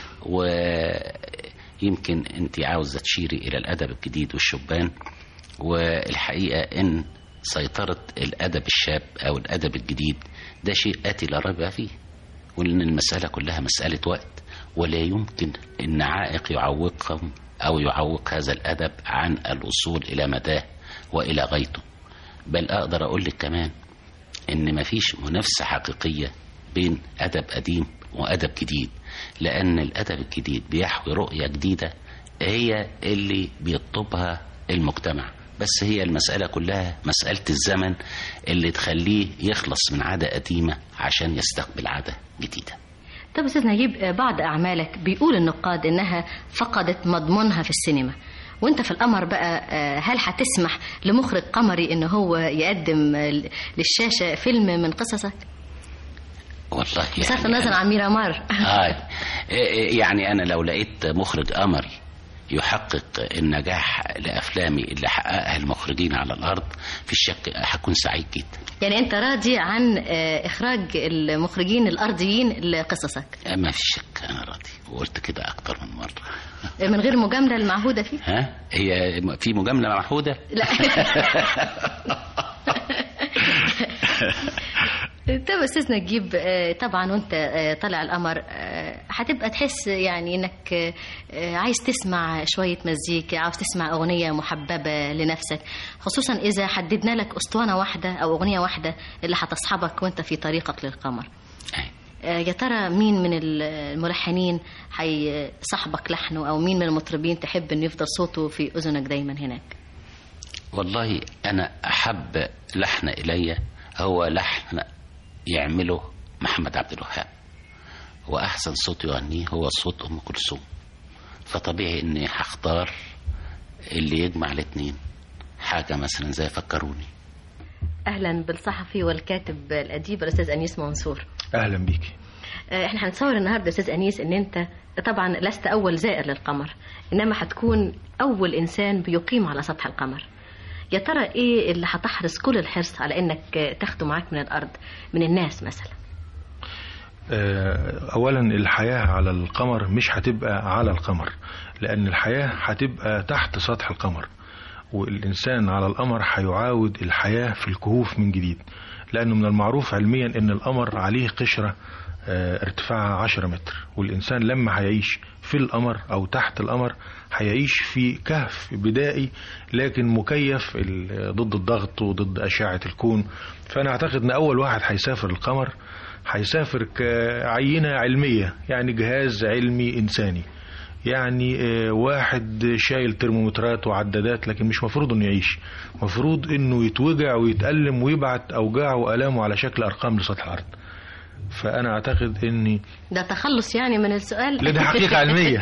ويمكن انت عاوزه تشيري الى الادب الجديد والشبان والحقيقه ان سيطره الادب الشاب او الادب الجديد ده شيء اتي لا ريب فيه وان المساله كلها مساله وقت ولا يمكن ان عائق يعوقهم او يعوق هذا الادب عن الوصول الى مداه والى غايته بل اقدر اقول لك كمان ان مفيش منافسه حقيقيه بين ادب قديم وادب جديد لان الادب الجديد بيحوي رؤيه جديده هي اللي بيطلبها المجتمع بس هي المسألة كلها مسألة الزمن اللي تخليه يخلص من عادة قديمة عشان يستقبل عادة جديدة طب أستاذ نجيب آه، بعض أعمالك بيقول النقاد إنها فقدت مضمونها في السينما وانت في القمر بقى آه، هل هتسمح لمخرج قمري ان هو يقدم آه، للشاشة فيلم من قصصك والله بصرف النظر عن ميرامار آه يعني أنا لو لقيت مخرج قمري يحقق النجاح لأفلامي اللي حققها المخرجين على الأرض في الشك هكون سعيد جدا يعني انت راضي عن آه، اخراج المخرجين الارضيين لقصصك ما في شك أنا راضي وقلت كده أكتر من مرة آه، من غير المجامله المعهوده فيه ها هي في مجاملة معهودة لا طب استاذ نجيب آه، طبعا وانت آه، طالع القمر آه، هتبقى تحس يعني انك آه، آه، عايز تسمع شويه مزيكا عاوز تسمع اغنيه محببه لنفسك خصوصا اذا حددنا لك اسطوانه واحده او اغنيه واحده اللي هتصحبك وانت في طريقك للقمر آه، يا ترى مين من الملحنين هيصاحبك لحنه او مين من المطربين تحب انه يفضل صوته في اذنك دايما هناك والله أنا أحب لحن إلي هو لحن يعمله محمد عبد الوهاب واحسن صوت يغنيه هو صوت ام كلثوم فطبيعي اني هختار اللي يجمع الاتنين حاجه مثلا زي فكروني اهلا بالصحفي والكاتب الاديب الاستاذ انيس منصور اهلا بيكي آه، احنا هنتصور النهارده يا استاذ انيس ان انت طبعا لست اول زائر للقمر انما هتكون اول انسان بيقيم على سطح القمر يا ترى ايه اللي هتحرص كل الحرص على انك آه، تاخده معاك من الارض من الناس مثلا آه، اولا الحياه على القمر مش هتبقى على القمر لان الحياه هتبقى تحت سطح القمر والانسان على القمر هيعاود الحياه في الكهوف من جديد لانه من المعروف علميا ان القمر عليه قشره آه، ارتفاعها 10 متر والإنسان لما هيعيش في القمر أو تحت القمر هيعيش في كهف بدائي لكن مكيف ال- ضد الضغط وضد أشعة الكون فأنا أعتقد أن أول واحد هيسافر القمر هيسافر كعينة علمية يعني جهاز علمي إنساني يعني آه، واحد شايل ترمومترات وعدادات لكن مش مفروض انه يعيش مفروض انه يتوجع ويتألم ويبعت اوجاعه والامه على شكل ارقام لسطح الارض فانا اعتقد اني ده تخلص يعني من السؤال لا، دي حقيقة علمية.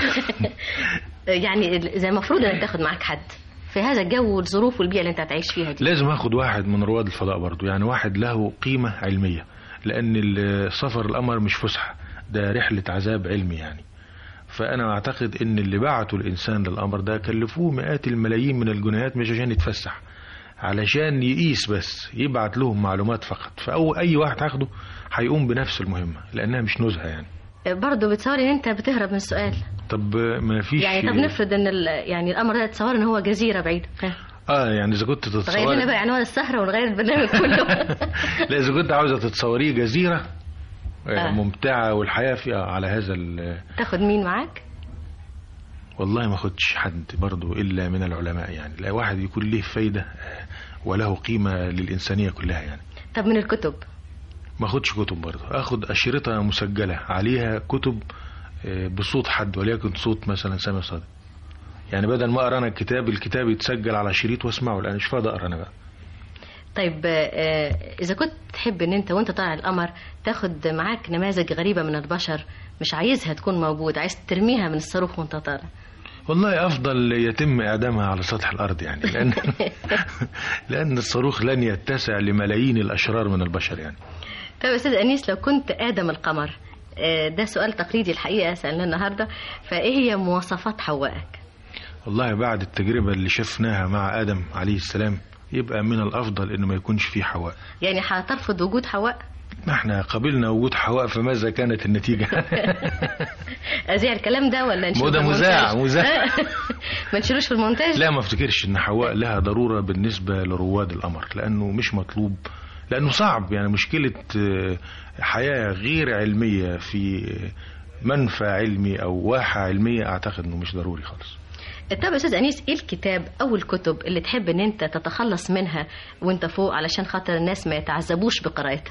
يعني زي المفروض انك تاخد معاك حد في هذا الجو والظروف والبيئه اللي انت هتعيش فيها دي لازم اخد واحد من رواد الفضاء برضو يعني واحد له قيمة علمية لان السفر القمر مش فسحة ده رحلة عذاب علمي يعني فانا اعتقد ان اللي بعتوا الانسان للقمر ده كلفوه مئات الملايين من الجنيهات مش عشان يتفسح علشان يقيس بس يبعت لهم معلومات فقط فأو اي واحد هاخده هيقوم بنفس المهمة لانها مش نزهة يعني برضه بتصور ان انت بتهرب من السؤال طب ما فيش يعني طب نفرض ان ال... يعني الامر ده تصور ان هو جزيره بعيده اه يعني اذا كنت تغير تتصوري لنا بقى عنوان السهره ونغير البرنامج كله لا اذا كنت عاوزه تتصوريه جزيره آه. آه. ممتعه والحياه فيها على هذا ال- تاخد مين معاك والله ما خدش حد برضو الا من العلماء يعني لا واحد يكون له فايده آه، وله قيمه للانسانيه كلها يعني طب من الكتب ما اخدش كتب برضو اخد اشرطه مسجله عليها كتب آه، بصوت حد وليكن صوت مثلا سامي صادق يعني بدل ما اقرا انا الكتاب الكتاب يتسجل على شريط واسمعه لان مش فاضي اقرا انا بقى طيب آه، اذا كنت تحب ان انت وانت طالع القمر تاخد معاك نماذج غريبه من البشر مش عايزها تكون موجوده عايز ترميها من الصاروخ وانت طالع والله افضل يتم اعدامها على سطح الارض يعني لان لان الصاروخ لن يتسع لملايين الاشرار من البشر يعني طيب يا استاذ انيس لو كنت ادم القمر آه، ده سؤال تقليدي الحقيقه سالناه النهارده فايه هي مواصفات حوائك والله بعد التجربه اللي شفناها مع ادم عليه السلام يبقى من الافضل انه ما يكونش فيه حواء يعني هترفض وجود حواء ما احنا قبلنا وجود حواء فماذا كانت النتيجه اذيع الكلام ده ولا نشيله مو ده في مذاع- المونتاج؟ مذاع. ما نشيلوش في المونتاج لا ما افتكرش ان حواء لها ضروره بالنسبه لرواد القمر لانه مش مطلوب لانه صعب يعني مشكله آه، حياه غير علميه في منفى علمي او واحه علميه اعتقد انه مش ضروري خالص طب يا استاذ انيس ايه الكتاب او الكتب اللي تحب ان انت تتخلص منها وانت فوق علشان خاطر الناس ما يتعذبوش بقراءتها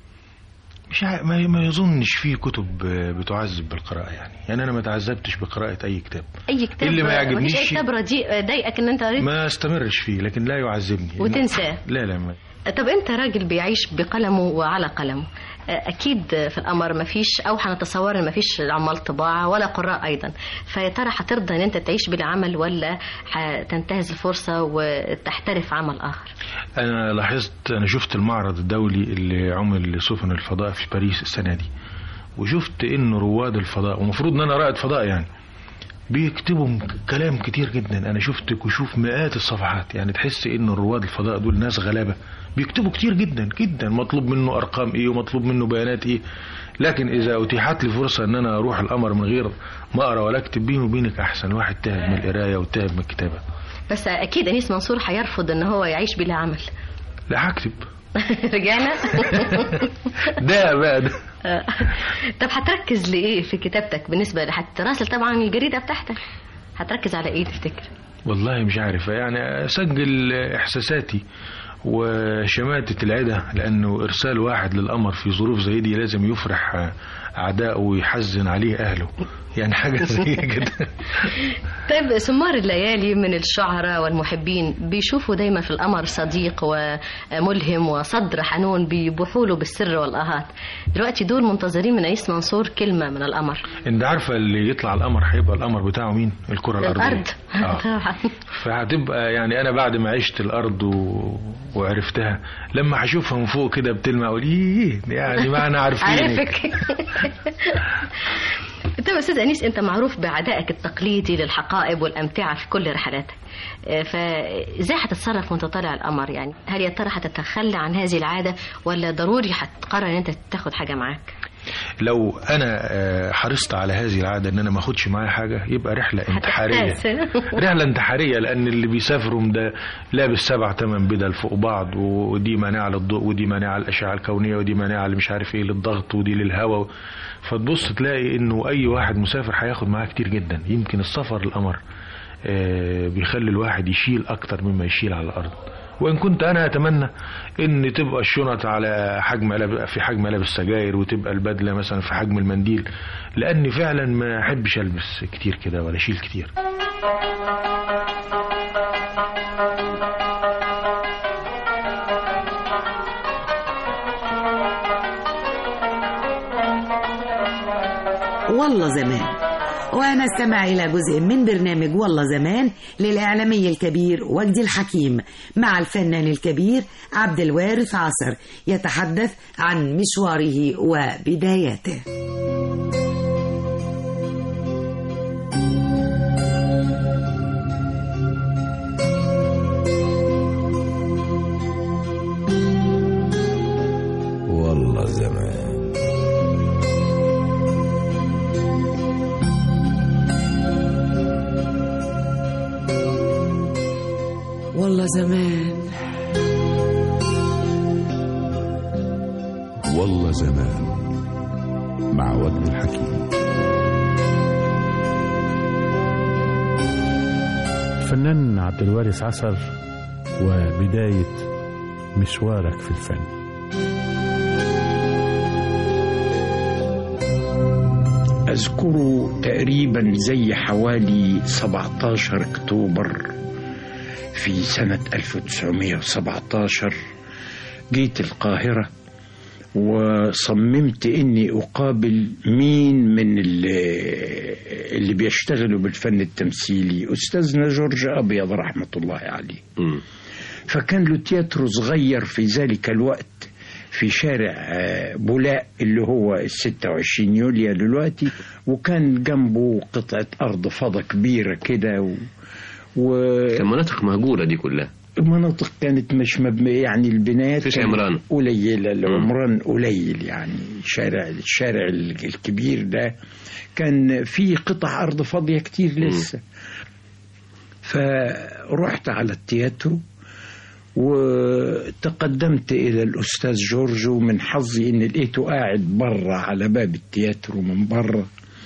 مش ع... ما ما يظنش في كتب آه، بتعذب بالقراءه يعني يعني انا ما تعذبتش بقراءه اي كتاب اي كتاب اللي ما مفيش يعجبنيش اي كتاب رديء ضايقك ان انت قريت ما استمرش فيه لكن لا يعذبني وتنساه. لا لا ما طب انت راجل بيعيش بقلمه وعلى قلمه اكيد في القمر مفيش او هنتصور ان مفيش عمال طباعه ولا قراء ايضا فيا ترى هترضى ان انت تعيش بالعمل ولا هتنتهز الفرصه وتحترف عمل اخر انا لاحظت انا شفت المعرض الدولي اللي عمل لسفن الفضاء في باريس السنه دي وشفت ان رواد الفضاء ومفروض ان انا رائد فضاء يعني بيكتبوا م- كلام كتير جدا انا شفت كشوف مئات الصفحات يعني تحس ان رواد الفضاء دول ناس غلابه بيكتبوا كتير جدا جدا مطلوب منه ارقام ايه ومطلوب منه بيانات ايه لكن اذا اتيحت لي فرصه ان انا اروح القمر من غير ما اقرا ولا اكتب بيني وبينك احسن واحد تعب من القرايه وتعب من الكتابه بس اكيد انيس منصور هيرفض ان هو يعيش بلا عمل لا هكتب رجعنا ده بقى ده آه. طب هتركز لايه في كتابتك بالنسبه هتراسل طبعا الجريده بتاعتك هتركز على ايه تفتكر والله مش عارف يعني اسجل احساساتي وشماتة العدا لانه ارسال واحد للقمر في ظروف زي دي لازم يفرح اعدائه ويحزن عليه اهله يعني حاجة زي كده طيب سمار الليالي من الشعراء والمحبين بيشوفوا دايما في القمر صديق وملهم وصدر حنون بيبوحوا له بالسر والآهات دلوقتي دول منتظرين من عيسى منصور كلمة من القمر انت عارفة اللي يطلع القمر هيبقى القمر بتاعه مين الكرة الأرضية الأرض آه. طبعا فهتبقى يعني انا بعد ما عشت الارض و... وعرفتها لما هشوفها من فوق كده بتلمع اقول ايه يعني ما انا عارفين عارفك طيب استاذ انيس انت معروف بعدائك التقليدي للحقائب والامتعه في كل رحلاتك آه، فازاي هتتصرف وانت طالع القمر يعني هل يا ترى هتتخلى عن هذه العاده ولا ضروري هتقرر ان انت تاخد حاجه معاك لو انا آه، حرصت على هذه العاده ان انا ما اخدش معايا حاجه يبقى رحله انتحاريه هتحتاس. رحله انتحاريه لان اللي بيسافروا ده لابس سبع ثمان بدل فوق بعض ودي مانعه للضوء ودي مانعه للاشعه الكونيه ودي مانعه اللي مش عارف ايه للضغط ودي للهواء فتبص تلاقي انه اي واحد مسافر هياخد معاه كتير جدا يمكن السفر القمر آه، بيخلي الواحد يشيل اكتر مما يشيل على الارض وان كنت انا اتمنى ان تبقى الشنط على حجم علب في حجم علب السجاير وتبقى البدله مثلا في حجم المنديل لاني فعلا ما احبش البس كتير كده ولا اشيل كتير والله زمان ونستمع إلى جزء من برنامج والله زمان للإعلامي الكبير وجدي الحكيم مع الفنان الكبير عبد الوارث عصر يتحدث عن مشواره وبداياته والله زمان والله زمان والله زمان مع وجد الحكيم الفنان عبد الوارث عصر وبداية مشوارك في الفن أذكره تقريبا زي حوالي 17 أكتوبر في سنة 1917 جيت القاهرة وصممت إني أقابل مين من اللي, اللي بيشتغلوا بالفن التمثيلي أستاذنا جورج أبيض رحمة الله عليه فكان له تياترو صغير في ذلك الوقت في شارع آه، بولاق اللي هو ال 26 يوليو دلوقتي وكان جنبه قطعة أرض فضة كبيرة كده و... و... كان مناطق مهجورة دي كلها المناطق كانت مش مبنى يعني البنايات مفيش كانت عمران. قليلة العمران قليل يعني شارع الشارع ال- الكبير ده كان في قطع أرض فاضية كتير لسه فرحت على التياترو وتقدمت إلى الأستاذ جورج ومن حظي إن لقيته قاعد بره على باب التياترو من بره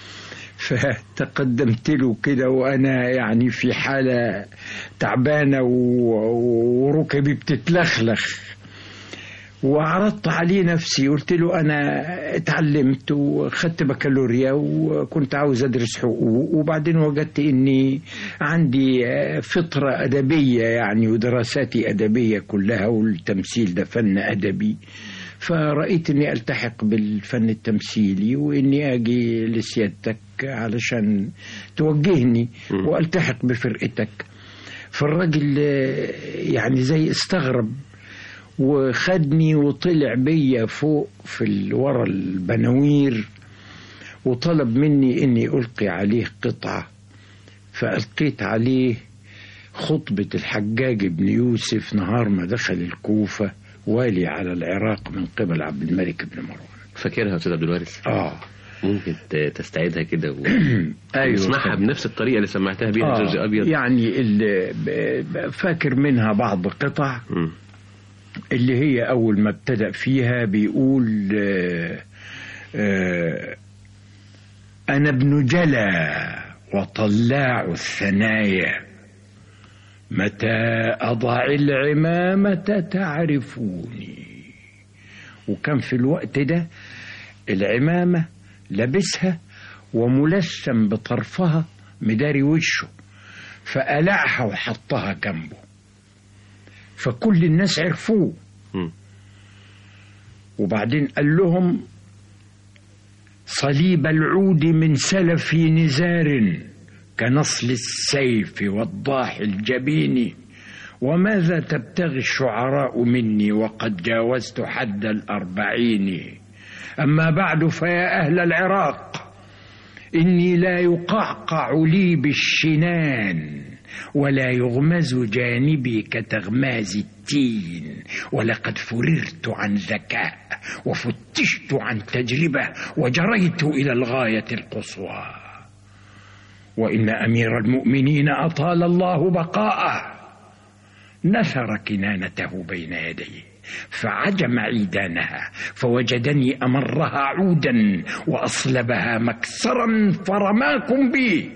فتقدمت له كده وأنا يعني في حالة تعبانة و- وركبي بتتلخلخ وعرضت عليه نفسي قلت له أنا اتعلمت وخدت بكالوريا وكنت عاوز أدرس حقوق وبعدين وجدت إني عندي آه، فطرة أدبية يعني ودراساتي أدبية كلها والتمثيل ده فن أدبي فرأيت إني ألتحق بالفن التمثيلي وإني أجي لسيادتك علشان توجهني وألتحق بفرقتك فالراجل آه، يعني زي استغرب وخدني وطلع بيا فوق في ال- ورا البناوير وطلب مني اني القي عليه قطعه فالقيت عليه خطبه الحجاج بن يوسف نهار ما دخل الكوفه والي على العراق من قبل عبد الملك بن مروان فاكرها يا أستاذ عبد الوارث اه ممكن ت- تستعيدها كده و... أيوة. ونسمعها بنفس الطريقة اللي سمعتها بيها آه، جورج أبيض يعني اللي ب- ب- فاكر منها بعض قطع اللي هي أول ما ابتدأ فيها بيقول آه، آه، أنا ابن جلا وطلاع الثنايا متى أضع العمامة تعرفوني وكان في الوقت ده العمامة لابسها وملثم بطرفها مداري وشه فقلعها وحطها جنبه فكل الناس عرفوه وبعدين قال لهم صليب العود من سلف نزار كنصل السيف والضاح الجبين وماذا تبتغي الشعراء مني وقد جاوزت حد الأربعين أما بعد فيا أهل العراق إني لا يقعقع لي بالشنان ولا يغمز جانبي كتغماز التين ولقد فررت عن ذكاء وفتشت عن تجربة وجريت إلى الغاية القصوى وإن أمير المؤمنين أطال الله بقاءه نثر كنانته بين يديه فعجم عيدانها فوجدني أمرها عودا وأصلبها مكسرا فرماكم بي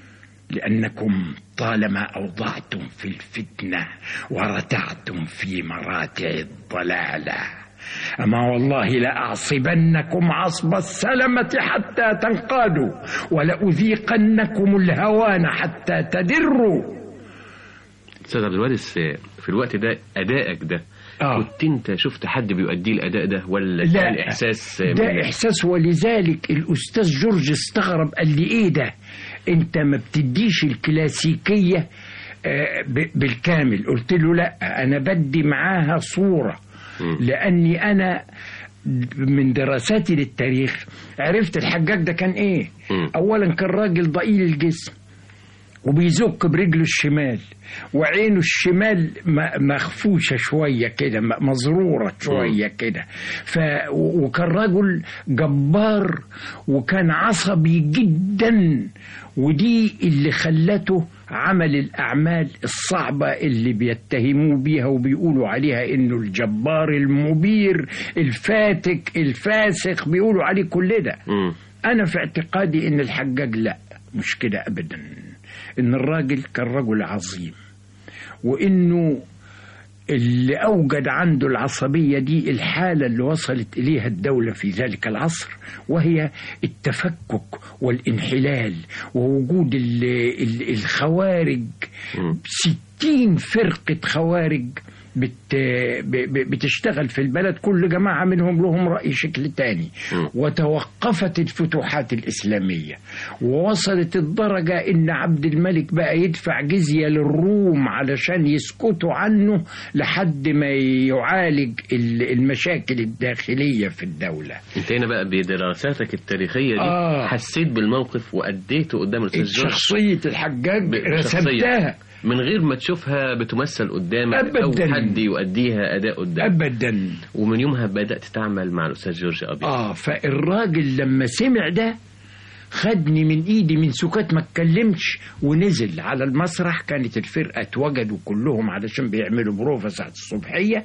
لأنكم طالما أوضعتم في الفتنة ورتعتم في مراتع الضلالة أما والله لأعصبنكم عصب السلمة حتى تنقادوا ولأذيقنكم الهوان حتى تدروا استاذ عبد الوارث في الوقت ده ادائك ده آه. كنت انت شفت حد بيؤدي الاداء ده ولا لا كان احساس ده احساس ولذلك الاستاذ جورج استغرب قال لي ايه ده انت ما بتديش الكلاسيكيه آه، ب- بالكامل قلت له لا انا بدي معاها صوره لاني انا من دراساتي للتاريخ عرفت الحجاج ده كان ايه اولا كان راجل ضئيل الجسم وبيزك برجله الشمال وعينه الشمال م- مخفوشة شوية كده م- مزرورة شوية كده ف و- وكان رجل جبار وكان عصبي جدا ودي اللي خلته عمل الأعمال الصعبة اللي بيتهموه بيها وبيقولوا عليها إنه الجبار المبير الفاتك الفاسق بيقولوا عليه كل ده أنا في اعتقادي إن الحجاج لا مش كده أبدا إن الراجل كان رجل عظيم وإنه اللي أوجد عنده العصبية دي الحالة اللي وصلت إليها الدولة في ذلك العصر وهي التفكك والانحلال ووجود ال- ال- الخوارج ستين فرقة خوارج بت ب- ب- بتشتغل في البلد كل جماعة منهم لهم رأي شكل تاني وتوقفت الفتوحات الإسلامية ووصلت الدرجة إن عبد الملك بقى يدفع جزية للروم علشان يسكتوا عنه لحد ما يعالج ال- المشاكل الداخلية في الدولة انت هنا بقى بدراساتك التاريخية دي آه. حسيت بالموقف وأديته قدام الأستاذ جورج شخصية الحجاج ب- رسمتها شخصية. من غير ما تشوفها بتمثل قدامك أبداً. أو حد يؤديها أداء قدامك أبدا ومن يومها بدأت تعمل مع الأستاذ جورج أبي اه فالراجل لما سمع ده خدني من ايدي من سكات ما اتكلمش ونزل على المسرح كانت الفرقه اتوجدوا كلهم علشان بيعملوا بروفا ساعه الصبحيه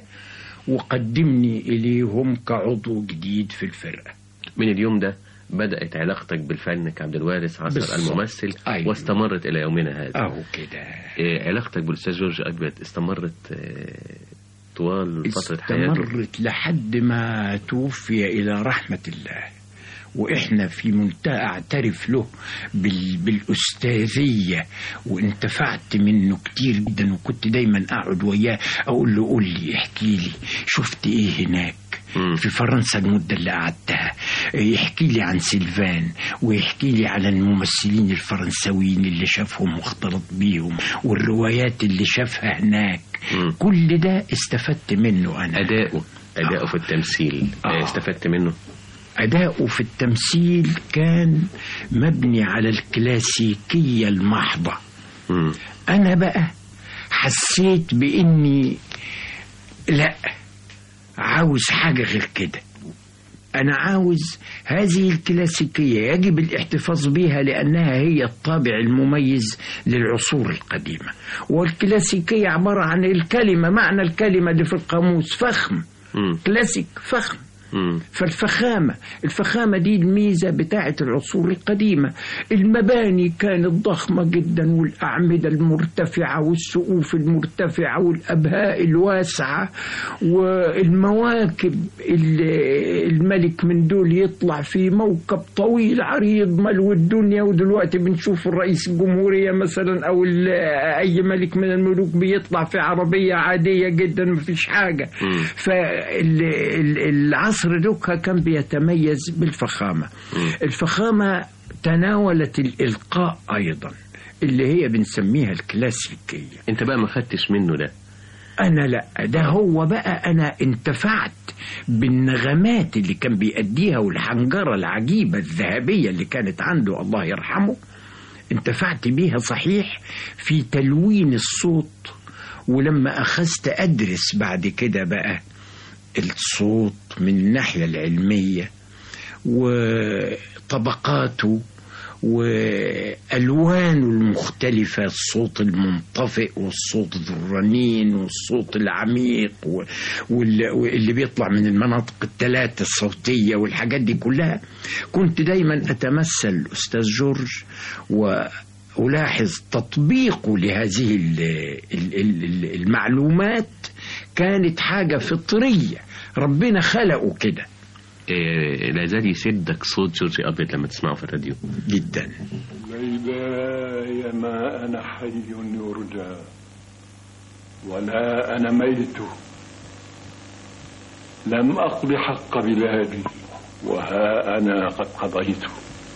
وقدمني اليهم كعضو جديد في الفرقه من اليوم ده بدأت علاقتك بالفن كعبد الوارث عصر بالظبط. الممثل أيوة. واستمرت إلى يومنا هذا اهو كده إيه، علاقتك بالأستاذ جورج أبيض استمرت آه، طوال فترة حياته استمرت لحد ما توفي إلى رحمة الله وإحنا في منتهى أعترف له بال... بالأستاذية وانتفعت منه كتير جدا وكنت دايما أقعد وياه أقول له قول لي احكي لي شفت إيه هناك في فرنسا المدة اللي قعدتها يحكي لي عن سيلفان ويحكي لي على الممثلين الفرنسويين اللي شافهم واختلط بيهم والروايات اللي شافها هناك كل ده استفدت منه أنا أداؤه أداؤه في التمثيل آه. استفدت منه أداؤه في التمثيل كان مبني على الكلاسيكية المحضة أنا بقى حسيت بإني لا عاوز حاجة غير كده أنا عاوز هذه الكلاسيكية يجب الاحتفاظ بها لأنها هي الطابع المميز للعصور القديمة والكلاسيكية عبارة عن الكلمة معنى الكلمة دي في القاموس فخم كلاسيك فخم فالفخامة الفخامة دي الميزة بتاعة العصور القديمة المباني كانت ضخمة جدا والأعمدة المرتفعة والسقوف المرتفعة والأبهاء الواسعة والمواكب اللي الملك من دول يطلع في موكب طويل عريض ملو الدنيا ودلوقتي بنشوف الرئيس الجمهورية مثلا أو ال- أي ملك من الملوك بيطلع في عربية عادية جدا مفيش حاجة فالعصر دوكا كان بيتميز بالفخامة الفخامة تناولت الإلقاء أيضا اللي هي بنسميها الكلاسيكية انت بقى ما خدتش منه ده أنا لا ده هو بقى أنا انتفعت بالنغمات اللي كان بيأديها والحنجرة العجيبة الذهبية اللي كانت عنده الله يرحمه انتفعت بيها صحيح في تلوين الصوت ولما أخذت أدرس بعد كده بقى الصوت من الناحية العلمية وطبقاته وألوانه المختلفة الصوت المنطفئ والصوت ذو الرنين والصوت العميق و- وال- واللي بيطلع من المناطق الثلاثة الصوتية والحاجات دي كلها كنت دايما أتمثل الأستاذ جورج وألاحظ تطبيقه لهذه ال- ال- ال- المعلومات كانت حاجة فطرية ربنا خلقه كده إيه لا زال يسدك صوت جورج ابيض لما تسمعه في الراديو جدا ليلاي ما أنا حي يرجى ولا أنا ميت لم أقض حق بلادي وها أنا قد قضيت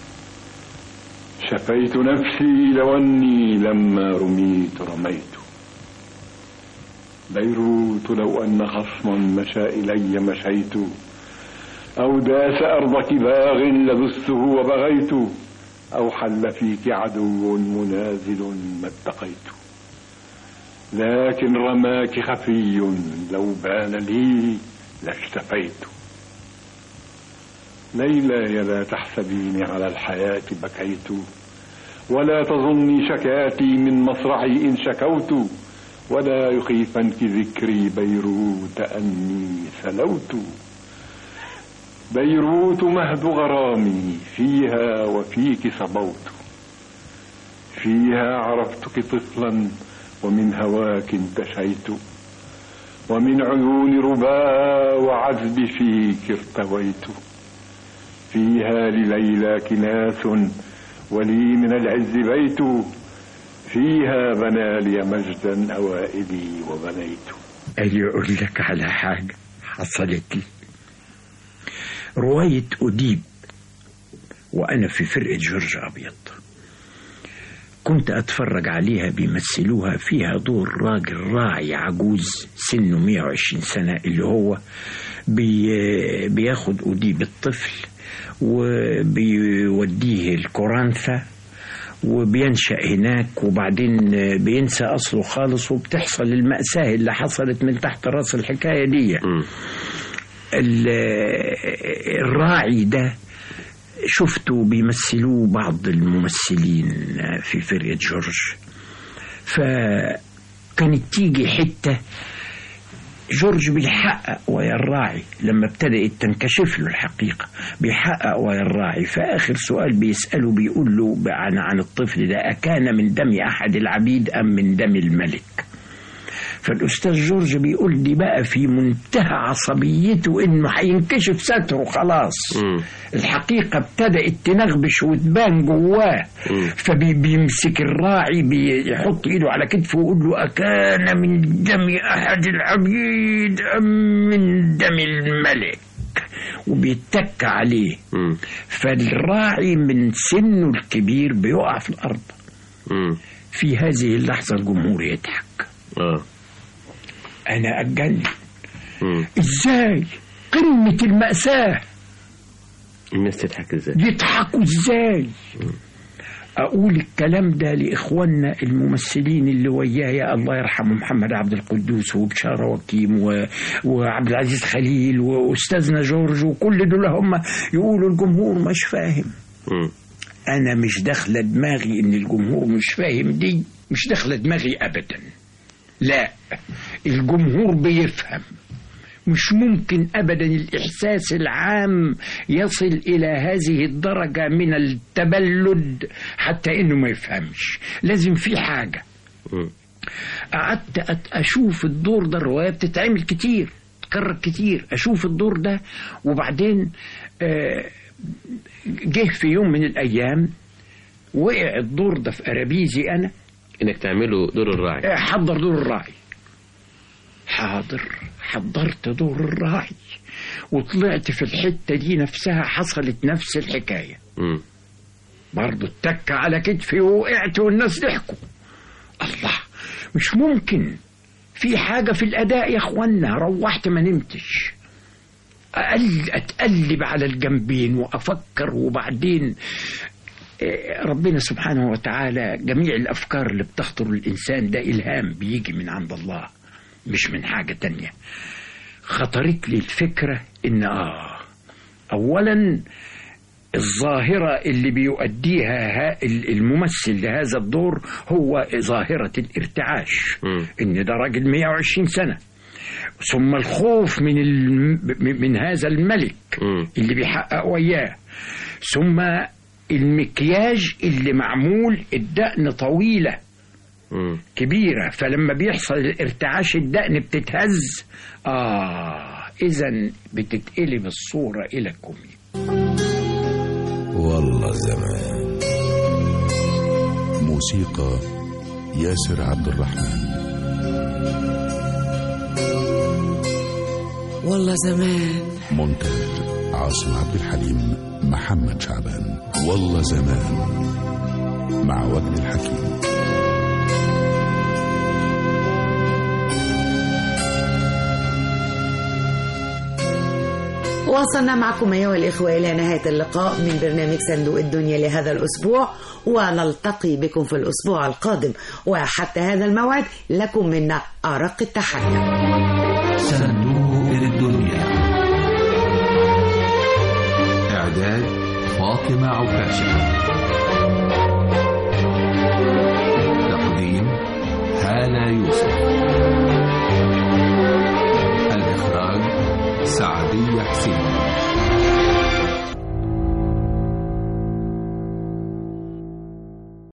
شفيت نفسي لو أني لما رميت رميت بيروت لو أن خصما مشى إلي مشيت أو داس أرضك باغ لبثته وبغيت أو حل فيك عدو منازل ما اتقيت لكن رماك خفي لو بان لي لاكتفيت ليلى لا تحسبيني على الحياة بكيت ولا تظني شكاتي من مصرعي إن شكوت ولا يخيفنك ذكري بيروت أني سلوت بيروت مهد غرامي فيها وفيك صبوت فيها عرفتك طفلا ومن هواك انتشيت ومن عيون ربا وعذب فيك ارتويت فيها لليلى كناس ولي من العز بيت فيها بنى لي مجدا أوائلي وبنيت أجي أقول لك على حاجة حصلت لي رواية أديب وأنا في فرقة جورج أبيض كنت أتفرج عليها بيمثلوها فيها دور راجل راعي عجوز سنه 120 سنة اللي هو بي بياخد أديب الطفل وبيوديه الكورانثا وبينشأ هناك وبعدين بينسى أصله خالص وبتحصل المأساة اللي حصلت من تحت راس الحكاية دي ال- الراعي ده شفته بيمثلوه بعض الممثلين في فرقة جورج فكانت تيجي حتة جورج بيحقق ويا الراعي لما ابتدأت تنكشف له الحقيقة بيحقق ويا الراعي فآخر سؤال بيسأله بيقول له عن عن الطفل ده أكان من دم أحد العبيد أم من دم الملك فالأستاذ جورج بيقول دي بقى في منتهى عصبيته إنه هينكشف ستره خلاص الحقيقة ابتدأت تنغبش وتبان جواه فبيمسك الراعي بيحط ايده على كتفه ويقول له أكان من دم أحد العبيد أم من دم الملك وبيتك عليه فالراعي من سنه الكبير بيقع في الأرض في هذه اللحظة الجمهور يضحك أنا أتجنن إزاي قمة المأساة الناس تضحك ازاي يضحكوا ازاي اقول الكلام ده لاخواننا الممثلين اللي ويايا الله يرحمه محمد عبد القدوس وبشاره وكيم و... وعبد العزيز خليل واستاذنا جورج وكل دول هم يقولوا الجمهور مش فاهم انا مش داخله دماغي ان الجمهور مش فاهم دي مش داخله دماغي ابدا لا الجمهور بيفهم مش ممكن ابدا الاحساس العام يصل الى هذه الدرجه من التبلد حتى انه ما يفهمش لازم في حاجه قعدت أت- اشوف الدور ده الروايه بتتعمل كتير تكرر كتير اشوف الدور ده وبعدين آه، جه في يوم من الايام وقع الدور ده في ارابيزي انا انك تعمله دور الراعي آه، حضر دور الراعي حاضر حضرت دور الراعي وطلعت في الحته دي نفسها حصلت نفس الحكايه مم. برضه اتك على كتفي ووقعت والناس ضحكوا الله مش ممكن في حاجة في الأداء يا أخوانا روحت ما نمتش أقل أتقلب على الجنبين وأفكر وبعدين آه، ربنا سبحانه وتعالى جميع الأفكار اللي بتخطر الإنسان ده إلهام بيجي من عند الله مش من حاجة تانية خطرت لي الفكرة إن آه أولا الظاهرة اللي بيؤديها ها- الممثل لهذا الدور هو ظاهرة الارتعاش إن ده راجل 120 سنة ثم الخوف من الم... من هذا الملك اللي بيحقق وياه ثم المكياج اللي معمول الدقن طويلة كبيرة فلما بيحصل الارتعاش الدقن بتتهز آه إذا بتتقلب الصورة إلى كوميدي والله زمان موسيقى ياسر عبد الرحمن والله زمان مونتاج عاصم عبد الحليم محمد شعبان والله زمان مع وجد الحكيم وصلنا معكم أيها الإخوة إلى نهاية اللقاء من برنامج صندوق الدنيا لهذا الأسبوع ونلتقي بكم في الأسبوع القادم وحتى هذا الموعد لكم منا أرق التحية صندوق الدنيا إعداد فاطمة عكاشة تقديم هالة يوسف الإخراج سعدية حسين